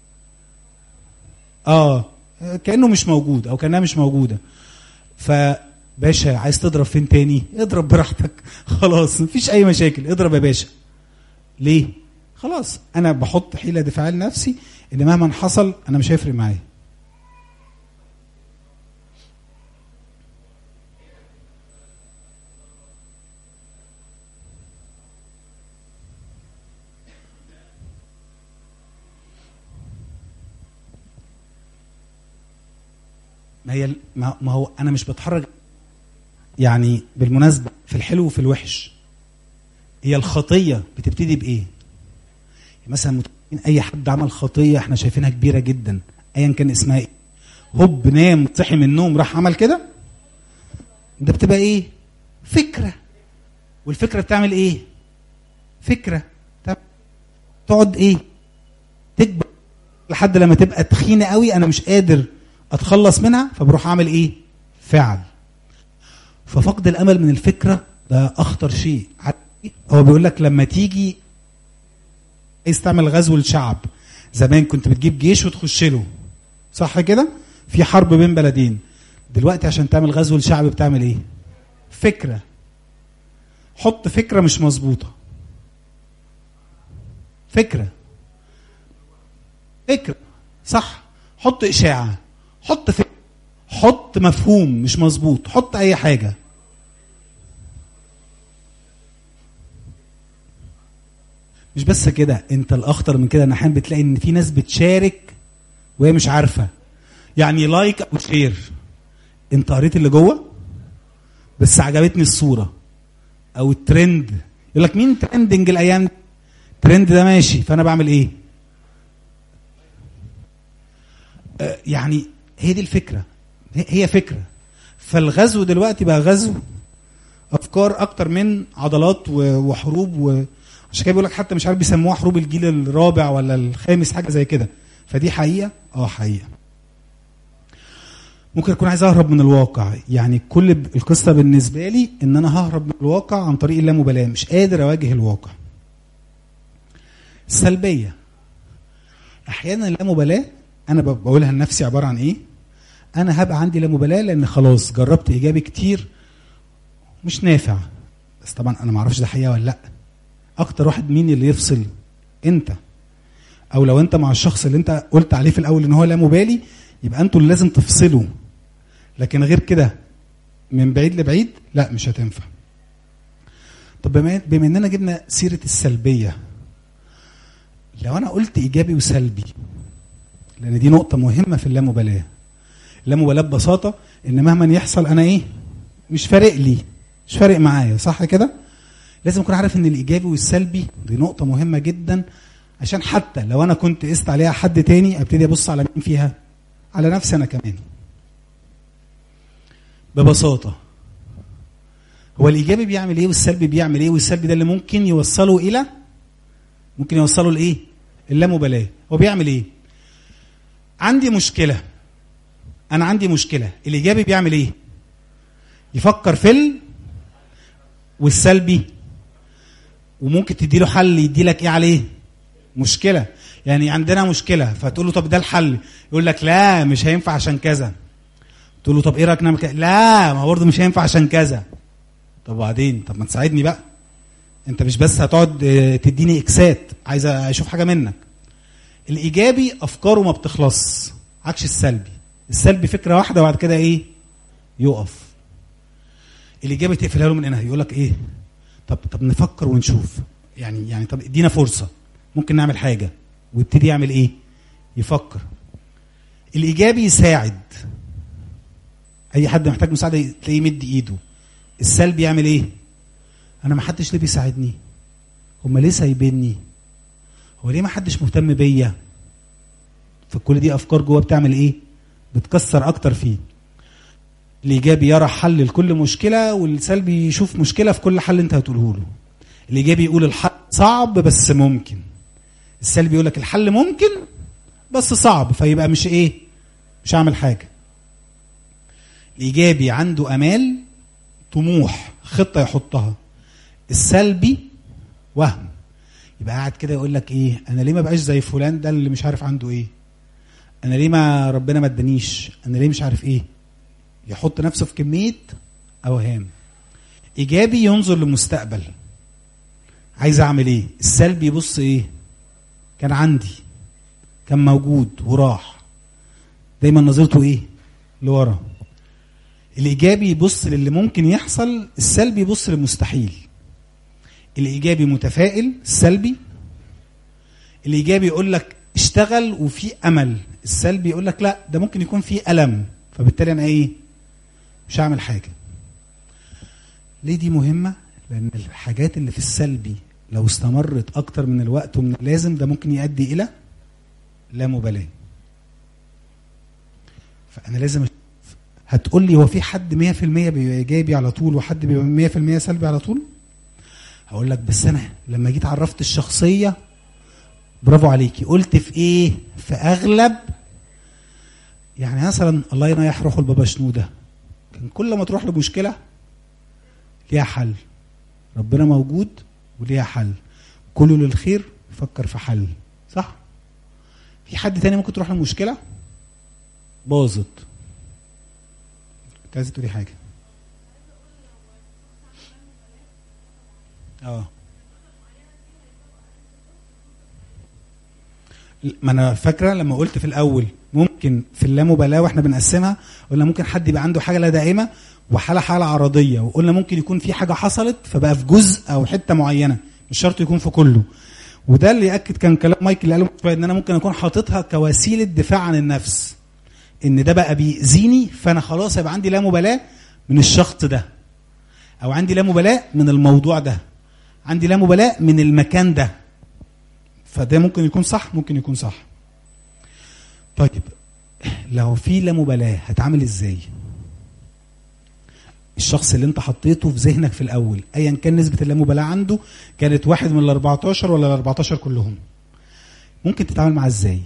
اه كانه مش موجود او كانها مش موجوده فباشا عايز تضرب فين تاني اضرب براحتك خلاص مفيش اي مشاكل اضرب يا باشا ليه خلاص انا بحط حيله دفاعيه لنفسي ان مهما حصل انا مش هيفرق معايا ما هي ما ما هو انا مش بتحرك يعني بالمناسبه في الحلو وفي الوحش هي الخطيه بتبتدي بايه مثلا متخيلين اي حد عمل خطيه احنا شايفينها كبيره جدا ايا كان اسمها ايه هوب نام صحي من النوم راح عمل كده ده بتبقى ايه فكره والفكره بتعمل ايه فكره طب تقعد ايه تكبر لحد لما تبقى تخينه قوي انا مش قادر اتخلص منها فبروح اعمل ايه فعل ففقد الامل من الفكره ده اخطر شيء عارف إيه؟ هو بيقول لك لما تيجي عايز تعمل غزو الشعب زمان كنت بتجيب جيش وتخش له صح كده في حرب بين بلدين دلوقتي عشان تعمل غزو الشعب بتعمل ايه فكره حط فكره مش مظبوطه فكره فكره صح حط اشاعه حط فكره حط مفهوم مش مظبوط حط اي حاجه مش بس كده انت الاخطر من كده ان احيانا بتلاقي ان في ناس بتشارك وهي مش عارفه يعني لايك او شير انت قريت اللي جوه بس عجبتني الصوره او الترند يقول لك مين ترندنج الايام دي؟ الترند ده ماشي فانا بعمل ايه آه، يعني هي دي الفكره هي- هي فكره فالغزو دلوقتي بقى غزو افكار اكتر من عضلات و- وحروب و... عشان كده بيقول لك حتى مش عارف بيسموها حروب الجيل الرابع ولا الخامس حاجه زي كده فدي حقيقه اه حقيقه ممكن اكون عايز اهرب من الواقع يعني كل ب- القصه بالنسبه لي ان انا ههرب من الواقع عن طريق اللامبالاه مش قادر اواجه الواقع السلبيه احيانا اللامبالاه انا ب- بقولها لنفسي عباره عن ايه انا هبقى عندي لا مبالاه لان خلاص جربت ايجابي كتير مش نافع بس طبعا انا ما اعرفش ده حقيقه ولا لا اكتر واحد مين اللي يفصل انت او لو انت مع الشخص اللي انت قلت عليه في الاول ان هو لا مبالي يبقى انتوا اللي لازم تفصلوا لكن غير كده من بعيد لبعيد لا مش هتنفع طب بما بما اننا جبنا سيره السلبيه لو انا قلت ايجابي وسلبي لان دي نقطه مهمه في اللامبالاه اللامبالاه ببساطه ان مهما يحصل انا ايه مش فارق لي مش فارق معايا صح كده لازم اكون عارف ان الايجابي والسلبي دي نقطه مهمه جدا عشان حتى لو انا كنت قست عليها حد تاني ابتدي ابص على مين فيها على نفسي انا كمان ببساطه هو الايجابي بيعمل ايه والسلبي بيعمل ايه والسلبي ده اللي ممكن يوصله الى ممكن يوصله لايه اللامبالاه هو بيعمل ايه عندي مشكله انا عندي مشكله الايجابي بيعمل ايه يفكر في ال والسلبي وممكن تدي له حل يدي لك ايه عليه مشكله يعني عندنا مشكله فتقول له طب ده الحل يقول لك لا مش هينفع عشان كذا تقول له طب ايه رايك نعمل كذا لا ما هو برضه مش هينفع عشان كذا طب وبعدين طب ما تساعدني بقى انت مش بس هتقعد اه، تديني اكسات عايز اشوف حاجه منك الايجابي افكاره ما بتخلص عكس السلبي السلبي فكره واحده وبعد كده ايه يقف الايجابي تقفلها له من هنا يقول لك ايه طب طب نفكر ونشوف يعني يعني طب ادينا فرصه ممكن نعمل حاجه ويبتدي يعمل ايه يفكر الايجابي يساعد اي حد محتاج مساعده تلاقيه يمد ايده السلبي يعمل ايه انا ما حدش ليه بيساعدني هم ليه سايبيني هو ليه ما حدش مهتم بيا فكل دي افكار جوه بتعمل ايه بتكسر اكتر فيه الايجابي يرى حل لكل مشكله والسلبي يشوف مشكله في كل حل انت هتقوله له الايجابي يقول الحل صعب بس ممكن السلبي يقول لك الحل ممكن بس صعب فيبقى مش ايه مش هعمل حاجه الايجابي عنده امال طموح خطه يحطها السلبي وهم يبقى قاعد كده يقول لك ايه انا ليه ما بقاش زي فلان ده اللي مش عارف عنده ايه انا ليه ما ربنا ما ادانيش انا ليه مش عارف ايه يحط نفسه في كميه اوهام ايجابي ينظر للمستقبل عايز اعمل ايه السلبي يبص ايه كان عندي كان موجود وراح دايما نظرته ايه لورا الايجابي يبص للي ممكن يحصل السلبي يبص للمستحيل الايجابي متفائل السلبي الايجابي يقول لك اشتغل وفي امل السلبي يقول لك لا ده ممكن يكون في الم فبالتالي انا ايه مش هعمل حاجه ليه دي مهمه لان الحاجات اللي في السلبي لو استمرت اكتر من الوقت ومن اللازم ده ممكن يؤدي الى لا مبالاه فانا لازم أشوف. هتقول لي هو في حد 100% بيبقى ايجابي على طول وحد بيبقى 100% سلبي على طول هقول لك بس انا لما جيت عرفت الشخصيه برافو عليكي قلت في ايه في اغلب يعني مثلا الله يريح روحه البابا شنوده كان كل ما تروح لمشكله ليها حل ربنا موجود وليها حل كله للخير فكر في حل صح في حد تاني ممكن تروح لمشكله باظت كنت عايزه تقولي حاجه اه ما انا فاكره لما قلت في الاول ممكن في اللامبالاه واحنا بنقسمها قلنا ممكن حد يبقى عنده حاجه لا دائمه وحاله حاله عرضيه وقلنا ممكن يكون في حاجه حصلت فبقى في جزء او حته معينه مش شرط يكون في كله وده اللي ياكد كان كلام مايكل اللي قاله من شوية ان انا ممكن اكون حاططها كوسيله دفاع عن النفس ان ده بقى بيأذيني فانا خلاص هيبقى عندي لا مبالاه من الشخص ده او عندي لا مبالاه من الموضوع ده عندي لا مبالاه من المكان ده فده ممكن يكون صح ممكن يكون صح طيب لو في لا مبالاه هتعامل ازاي الشخص اللي انت حطيته في ذهنك في الاول ايا كان نسبه اللامبالاه عنده كانت واحد من ال 14 ولا ال 14 كلهم ممكن تتعامل معاه ازاي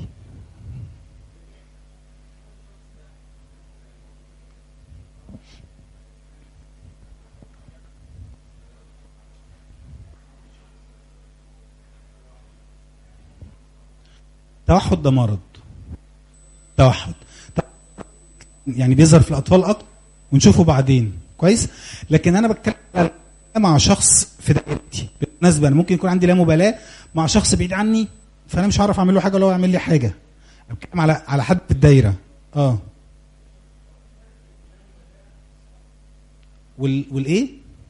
توحد ده مرض توحد يعني بيظهر في الاطفال اكتر ونشوفه بعدين كويس لكن انا بتكلم مع شخص في دايرتي بالمناسبه انا ممكن يكون عندي لا مبالاه مع شخص بعيد عني فانا مش هعرف اعمل له حاجه ولا هو يعمل لي حاجه أنا بتكلم على على حد في الدايره اه وال والايه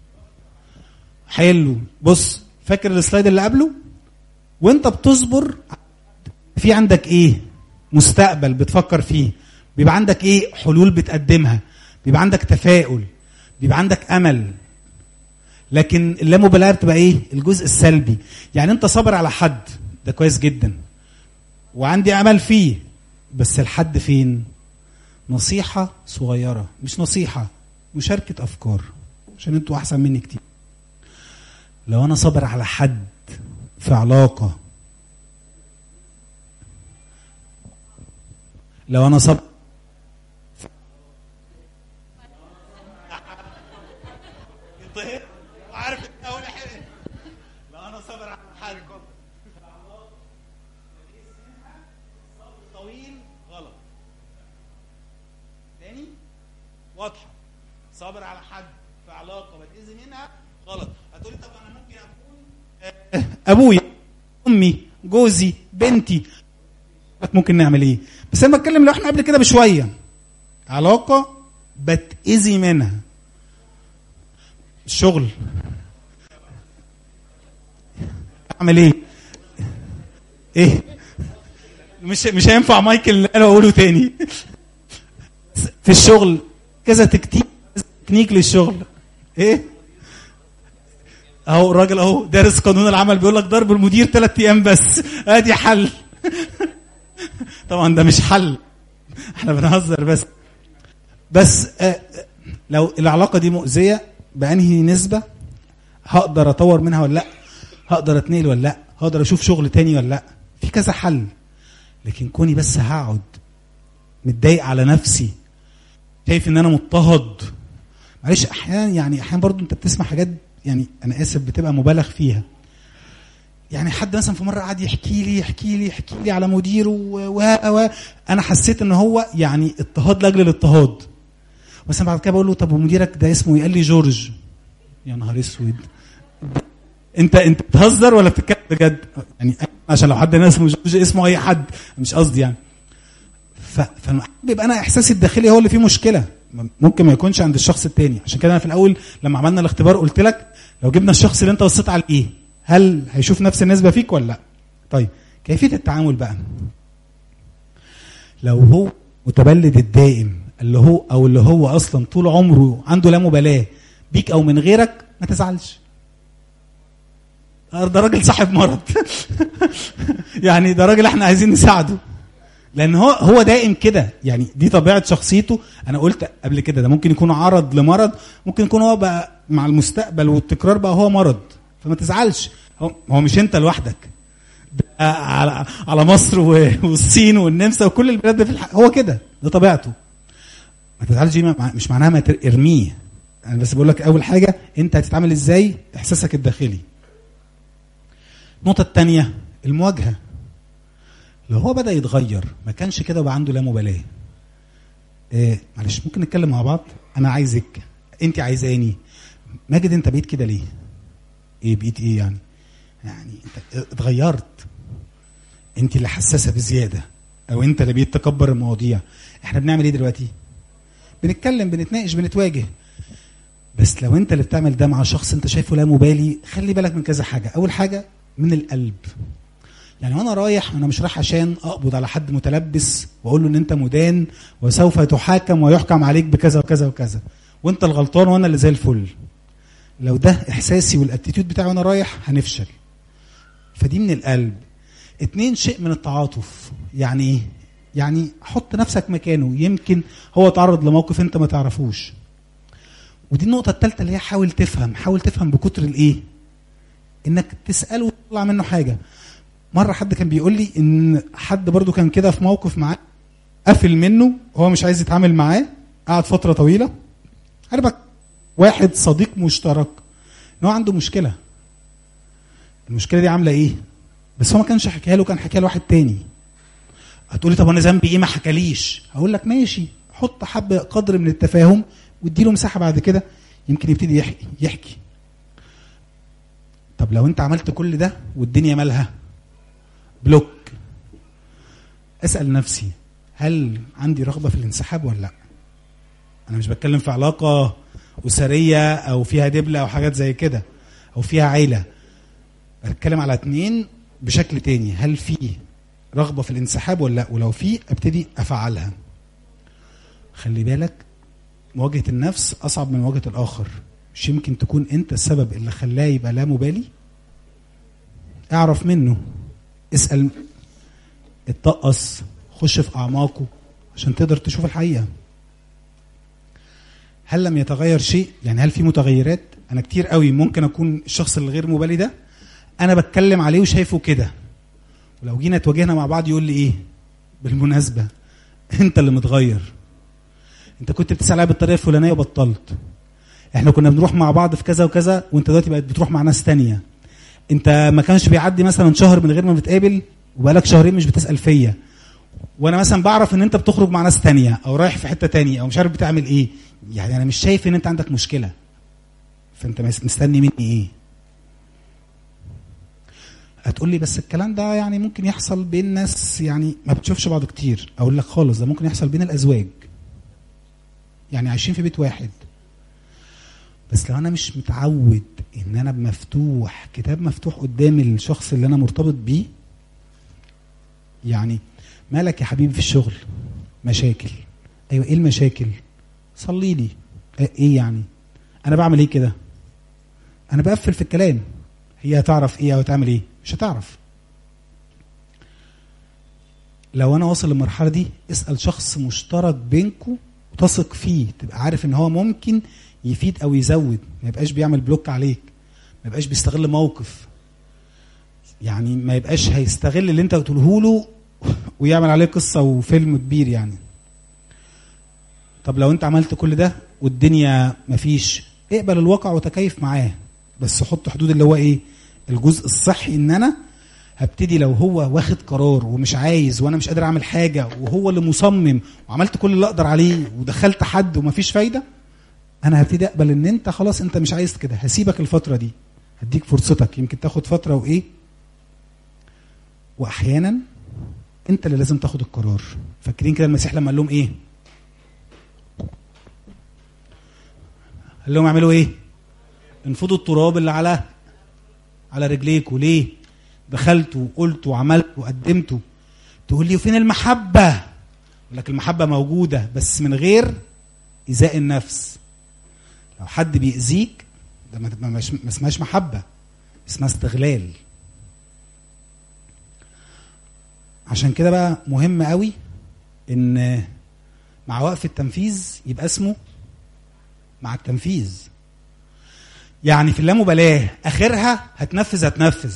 حلو بص فاكر السلايد اللي قبله وانت بتصبر في عندك ايه مستقبل بتفكر فيه بيبقى عندك ايه حلول بتقدمها بيبقى عندك تفاؤل بيبقى عندك امل لكن اللامبالاه بتبقى ايه الجزء السلبي يعني انت صابر على حد ده كويس جدا وعندي امل فيه بس الحد فين نصيحه صغيره مش نصيحه مشاركه افكار عشان انتوا احسن مني كتير لو انا صابر على حد في علاقه لو انا صبر عارف اول حاجه لو انا صابر على حاجه طويل غلط تاني واضحه صابر على حد في علاقه بتاذي منها غلط هتقولي طب انا ممكن اكون ابويا امي جوزي بنتي ممكن نعمل ايه بس انا بتكلم لو احنا قبل كده بشويه علاقه بتاذي منها الشغل اعمل ايه ايه مش مش هينفع مايكل اللي انا اقوله تاني في الشغل كذا تكتيك كذا تكنيك للشغل ايه اهو الراجل اهو دارس قانون العمل بيقول لك ضرب المدير ثلاث ايام بس ادي حل طبعا ده مش حل احنا بنهزر بس بس آه لو العلاقه دي مؤذيه بانهي نسبه هقدر اطور منها ولا لا هقدر اتنقل ولا لا هقدر اشوف شغل تاني ولا لا في كذا حل لكن كوني بس هقعد متضايق على نفسي شايف ان انا مضطهد معلش احيانا يعني احيانا برضو انت بتسمع حاجات يعني انا اسف بتبقى مبالغ فيها يعني حد مثلا في مره قعد يحكي لي يحكي لي يحكي لي على مديره و و انا حسيت ان هو يعني اضطهاد لاجل الاضطهاد مثلا بعد كده بقول له طب ومديرك ده اسمه ايه؟ قال لي جورج يا نهار اسود انت انت بتهزر ولا بتتكلم بجد؟ يعني عشان لو حد اسمه جورج اسمه اي حد مش قصدي يعني ف... فبيبقى انا احساسي الداخلي هو اللي فيه مشكله ممكن ما يكونش عند الشخص التاني عشان كده انا في الاول لما عملنا الاختبار قلت لك لو جبنا الشخص اللي انت بصيت على ايه هل هيشوف نفس النسبه فيك ولا لا طيب كيفيه التعامل بقى لو هو متبلد الدائم اللي هو او اللي هو اصلا طول عمره عنده لا مبالاه بيك او من غيرك ما تزعلش ده راجل صاحب مرض يعني ده راجل احنا عايزين نساعده لان هو هو دائم كده يعني دي طبيعه شخصيته انا قلت قبل كده ده ممكن يكون عرض لمرض ممكن يكون هو بقى مع المستقبل والتكرار بقى هو مرض فما تزعلش هو, هو مش انت لوحدك ده على على مصر والصين والنمسا وكل البلاد في الح... هو كده ده طبيعته ما تزعلش دي مش معناها ما ترميه انا بس بقول لك اول حاجه انت هتتعامل ازاي احساسك الداخلي النقطه الثانيه المواجهه لو هو بدا يتغير ما كانش كده وبقى عنده لا مبالاه إيه معلش ممكن نتكلم مع بعض انا عايزك انت عايزاني ماجد انت بقيت كده ليه ايه بقيت ايه يعني يعني انت اتغيرت انت اللي حساسه بزياده او انت اللي بقيت تكبر المواضيع احنا بنعمل ايه دلوقتي بنتكلم بنتناقش بنتواجه بس لو انت اللي بتعمل ده مع شخص انت شايفه لا مبالي خلي بالك من كذا حاجه اول حاجه من القلب يعني وانا رايح انا مش رايح عشان اقبض على حد متلبس واقول له ان انت مدان وسوف تحاكم ويحكم عليك بكذا وكذا وكذا وانت الغلطان وانا اللي زي الفل لو ده احساسي والاتيتيود بتاعي وانا رايح هنفشل فدي من القلب اتنين شيء من التعاطف يعني ايه يعني حط نفسك مكانه يمكن هو تعرض لموقف انت ما تعرفوش ودي النقطة الثالثة اللي هي حاول تفهم حاول تفهم بكتر الايه انك تسأله وتطلع منه حاجة مرة حد كان بيقول لي ان حد برضو كان كده في موقف معاه قفل منه هو مش عايز يتعامل معاه قعد فترة طويلة عارفك واحد صديق مشترك ان هو عنده مشكلة المشكلة دي عاملة ايه بس هو ما كانش حكيها له كان حكيها لواحد تاني هتقولي طب انا ذنبي ايه ما حكاليش هقول لك ماشي حط حب قدر من التفاهم وادي له مساحه بعد كده يمكن يبتدي يحكي يحكي طب لو انت عملت كل ده والدنيا مالها بلوك اسال نفسي هل عندي رغبه في الانسحاب ولا لا انا مش بتكلم في علاقه اسريه او فيها دبله او حاجات زي كده او فيها عيله بتكلم على اتنين بشكل تاني هل في رغبه في الانسحاب ولا لا ولو في ابتدي افعلها خلي بالك مواجهه النفس اصعب من مواجهه الاخر مش يمكن تكون انت السبب اللي خلاه يبقى لا مبالي اعرف منه اسال اتقص خش في اعماقه عشان تقدر تشوف الحقيقه هل لم يتغير شيء يعني هل في متغيرات انا كتير قوي ممكن اكون الشخص الغير مبالي ده انا بتكلم عليه وشايفه كده ولو جينا اتواجهنا مع بعض يقول لي ايه بالمناسبه انت اللي متغير انت كنت بتسال عليا بالطريقه الفلانيه وبطلت احنا كنا بنروح مع بعض في كذا وكذا وانت دلوقتي بقت بتروح مع ناس تانية انت ما كانش بيعدي مثلا شهر من غير ما بتقابل وبقالك شهرين مش بتسال فيا وانا مثلا بعرف ان انت بتخرج مع ناس تانية او رايح في حته تانية او مش عارف بتعمل ايه يعني انا مش شايف ان انت عندك مشكله فانت مس- مستني مني ايه هتقول لي بس الكلام ده يعني ممكن يحصل بين ناس يعني ما بتشوفش بعض كتير اقول لك خالص ده ممكن يحصل بين الازواج يعني عايشين في بيت واحد بس لو انا مش متعود ان انا مفتوح كتاب مفتوح قدام الشخص اللي انا مرتبط بيه يعني مالك يا حبيبي في الشغل مشاكل ايوه ايه المشاكل صلي لي آه، ايه يعني انا بعمل ايه كده انا بقفل في الكلام هي هتعرف ايه او هتعمل ايه مش هتعرف لو انا واصل للمرحله دي اسال شخص مشترك بينكم وتثق فيه تبقى عارف ان هو ممكن يفيد او يزود ما يبقاش بيعمل بلوك عليك ما يبقاش بيستغل موقف يعني ما يبقاش هيستغل اللي انت بتقوله له ويعمل عليه قصه وفيلم كبير يعني طب لو انت عملت كل ده والدنيا مفيش اقبل الواقع وتكيف معاه بس حط حدود اللي هو ايه الجزء الصحي ان انا هبتدي لو هو واخد قرار ومش عايز وانا مش قادر اعمل حاجه وهو اللي مصمم وعملت كل اللي اقدر عليه ودخلت حد ومفيش فايده انا هبتدي اقبل ان انت خلاص انت مش عايز كده هسيبك الفتره دي هديك فرصتك يمكن تاخد فتره وايه واحيانا انت اللي لازم تاخد القرار فاكرين كده المسيح لما قال لهم ايه قال لهم اعملوا ايه انفضوا التراب اللي على على رجليكوا ليه دخلتوا وقلتوا وعملتوا وقدمتوا تقول لي وفين المحبه اقول لك المحبه موجوده بس من غير ايذاء النفس لو حد بيأذيك ده ما ما- مش- ما اسمهاش محبه اسمها استغلال عشان كده بقى مهم قوي ان مع وقف التنفيذ يبقى اسمه مع التنفيذ يعني في اللامبالاه اخرها هتنفذ هتنفذ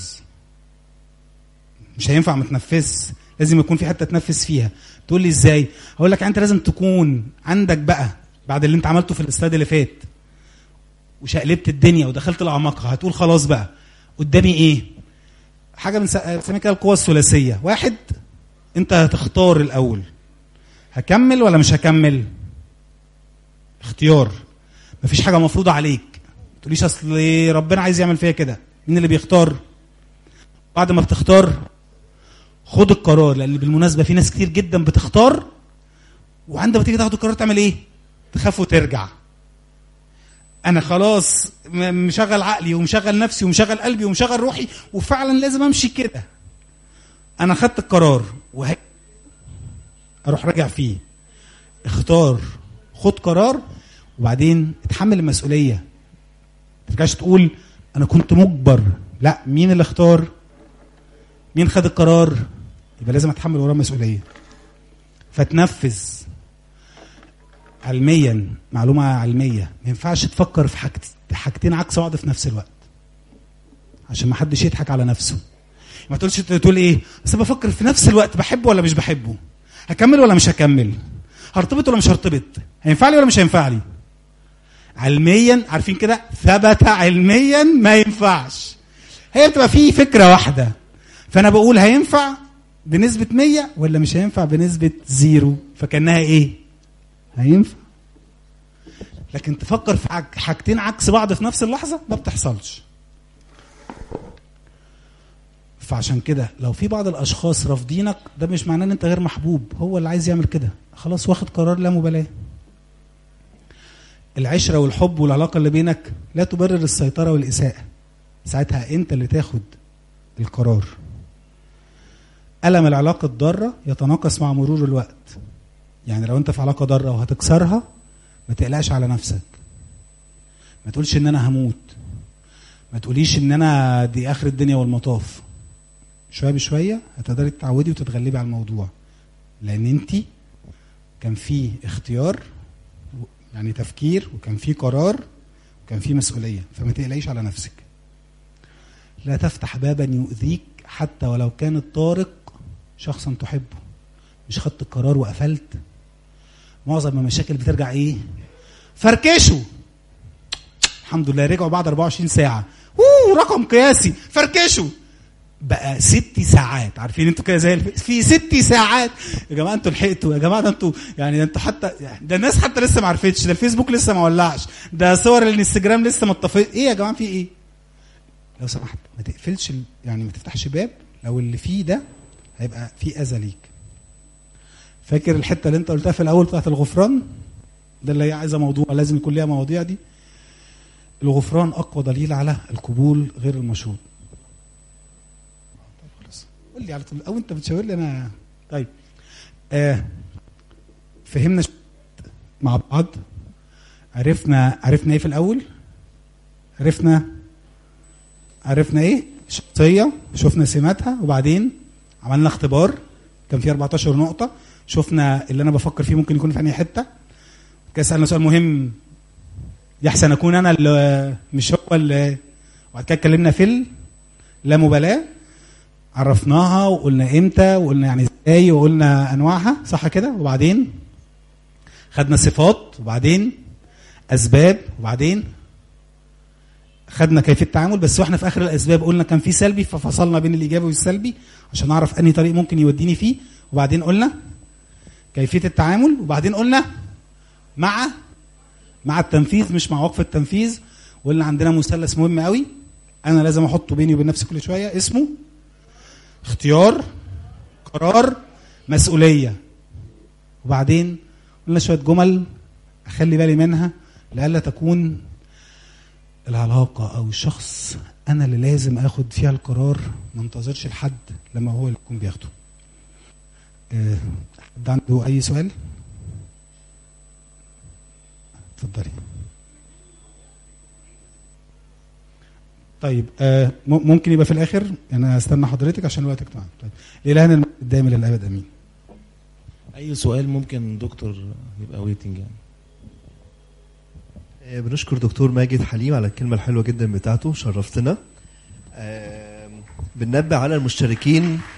مش هينفع ما تنفذش لازم يكون في حته تنفذ فيها تقول لي ازاي هقول لك انت لازم تكون عندك بقى بعد اللي انت عملته في الاستاد اللي فات وشقلبت الدنيا ودخلت لاعماقها هتقول خلاص بقى قدامي ايه حاجه بنس- بنسميها كده القوه الثلاثيه واحد انت هتختار الاول هكمل ولا مش هكمل اختيار مفيش حاجه مفروضه عليك ما تقوليش اصل ربنا عايز يعمل فيا كده مين اللي بيختار بعد ما بتختار خد القرار لان بالمناسبه في ناس كتير جدا بتختار وعندما تيجي تاخد القرار تعمل ايه تخاف وترجع انا خلاص م- مشغل عقلي ومشغل نفسي ومشغل قلبي ومشغل روحي وفعلا لازم امشي كده انا خدت القرار وه... اروح راجع فيه اختار خد قرار وبعدين اتحمل المسؤوليه ما ترجعش تقول انا كنت مجبر لا مين اللي اختار مين خد القرار يبقى لازم اتحمل وراه مسؤوليه فتنفذ علميا معلومه علميه ما ينفعش تفكر في حاجت حاجتين عكس بعض في نفس الوقت عشان ما حدش يضحك على نفسه ما تقولش تقول ايه بس بفكر في نفس الوقت بحبه ولا مش بحبه هكمل ولا مش هكمل هرتبط ولا مش هرتبط هينفع لي ولا مش هينفع لي علميا عارفين كده ثبت علميا ما ينفعش هي بتبقى في فكره واحده فانا بقول هينفع بنسبه 100 ولا مش هينفع بنسبه زيرو فكانها ايه هينفع لكن تفكر في حاج- حاجتين عكس بعض في نفس اللحظه ما بتحصلش فعشان كده لو في بعض الاشخاص رافضينك ده مش معناه ان انت غير محبوب هو اللي عايز يعمل كده خلاص واخد قرار لا مبالاه العشره والحب والعلاقه اللي بينك لا تبرر السيطره والاساءه ساعتها انت اللي تاخد القرار ألم العلاقة الضارة يتناقص مع مرور الوقت يعني لو انت في علاقة ضارة وهتكسرها ما تقلقش على نفسك ما تقولش ان انا هموت ما تقوليش ان انا دي اخر الدنيا والمطاف شوية بشوية هتقدري تتعودي وتتغلبي على الموضوع لان انت كان في اختيار يعني تفكير وكان في قرار وكان في مسؤولية فما تقلقيش على نفسك لا تفتح بابا يؤذيك حتى ولو كان الطارق شخصا تحبه مش خدت القرار وقفلت معظم المشاكل بترجع ايه فركشوا الحمد لله رجعوا بعد 24 ساعه اوه رقم قياسي فركشوا بقى ست ساعات عارفين انتوا كده زي الف... في ست ساعات يا جماعه انتوا لحقتوا يا جماعه ده انتوا يعني ده انتوا حتى ده الناس حتى لسه ما عرفتش ده الفيسبوك لسه ما ولعش ده صور الانستجرام لسه ما اتطفت ايه يا جماعه في ايه لو سمحت ما تقفلش ال... يعني ما تفتحش باب لو اللي فيه ده هيبقى فيه اذى ليك فاكر الحته اللي انت قلتها في الاول بتاعت الغفران ده اللي هي عايزه موضوع لازم يكون ليها مواضيع دي الغفران اقوى دليل على القبول غير المشروط طيب خلاص قول لي على طول او انت بتشاور لي انا طيب آه فهمنا ش- مع بعض عرفنا عرفنا ايه في الاول عرفنا عرفنا ايه شخصيه شفنا سماتها وبعدين عملنا اختبار كان فيه 14 نقطه شفنا اللي انا بفكر فيه ممكن يكون في انهي حته كده سالنا سؤال مهم يحسن اكون انا اللي مش هو اللي وبعد كده اتكلمنا في اللامبالاه عرفناها وقلنا امتى وقلنا يعني ازاي وقلنا انواعها صح كده وبعدين خدنا صفات وبعدين اسباب وبعدين خدنا كيفيه التعامل بس واحنا في اخر الاسباب قلنا كان في سلبي ففصلنا بين الايجابي والسلبي عشان اعرف انهي طريق ممكن يوديني فيه وبعدين قلنا كيفيه التعامل وبعدين قلنا مع مع التنفيذ مش مع وقف التنفيذ وقلنا عندنا مثلث مهم قوي انا لازم احطه بيني وبين نفسي كل شويه اسمه اختيار قرار مسؤوليه وبعدين قلنا شويه جمل اخلي بالي منها لئلا تكون العلاقه او الشخص انا اللي لازم اخد فيها القرار ما انتظرش لحد لما هو اللي يكون بياخده آه، حد عنده اي سؤال اتفضلي طيب آه م- ممكن يبقى في الاخر انا استنى حضرتك عشان الوقت اجتماعي طيب الهنا المجد الدائم الى الابد امين اي سؤال ممكن دكتور يبقى ويتنج يعني آه، بنشكر دكتور ماجد حليم على الكلمة الحلوة جدا بتاعته شرفتنا آم، بننبه على المشتركين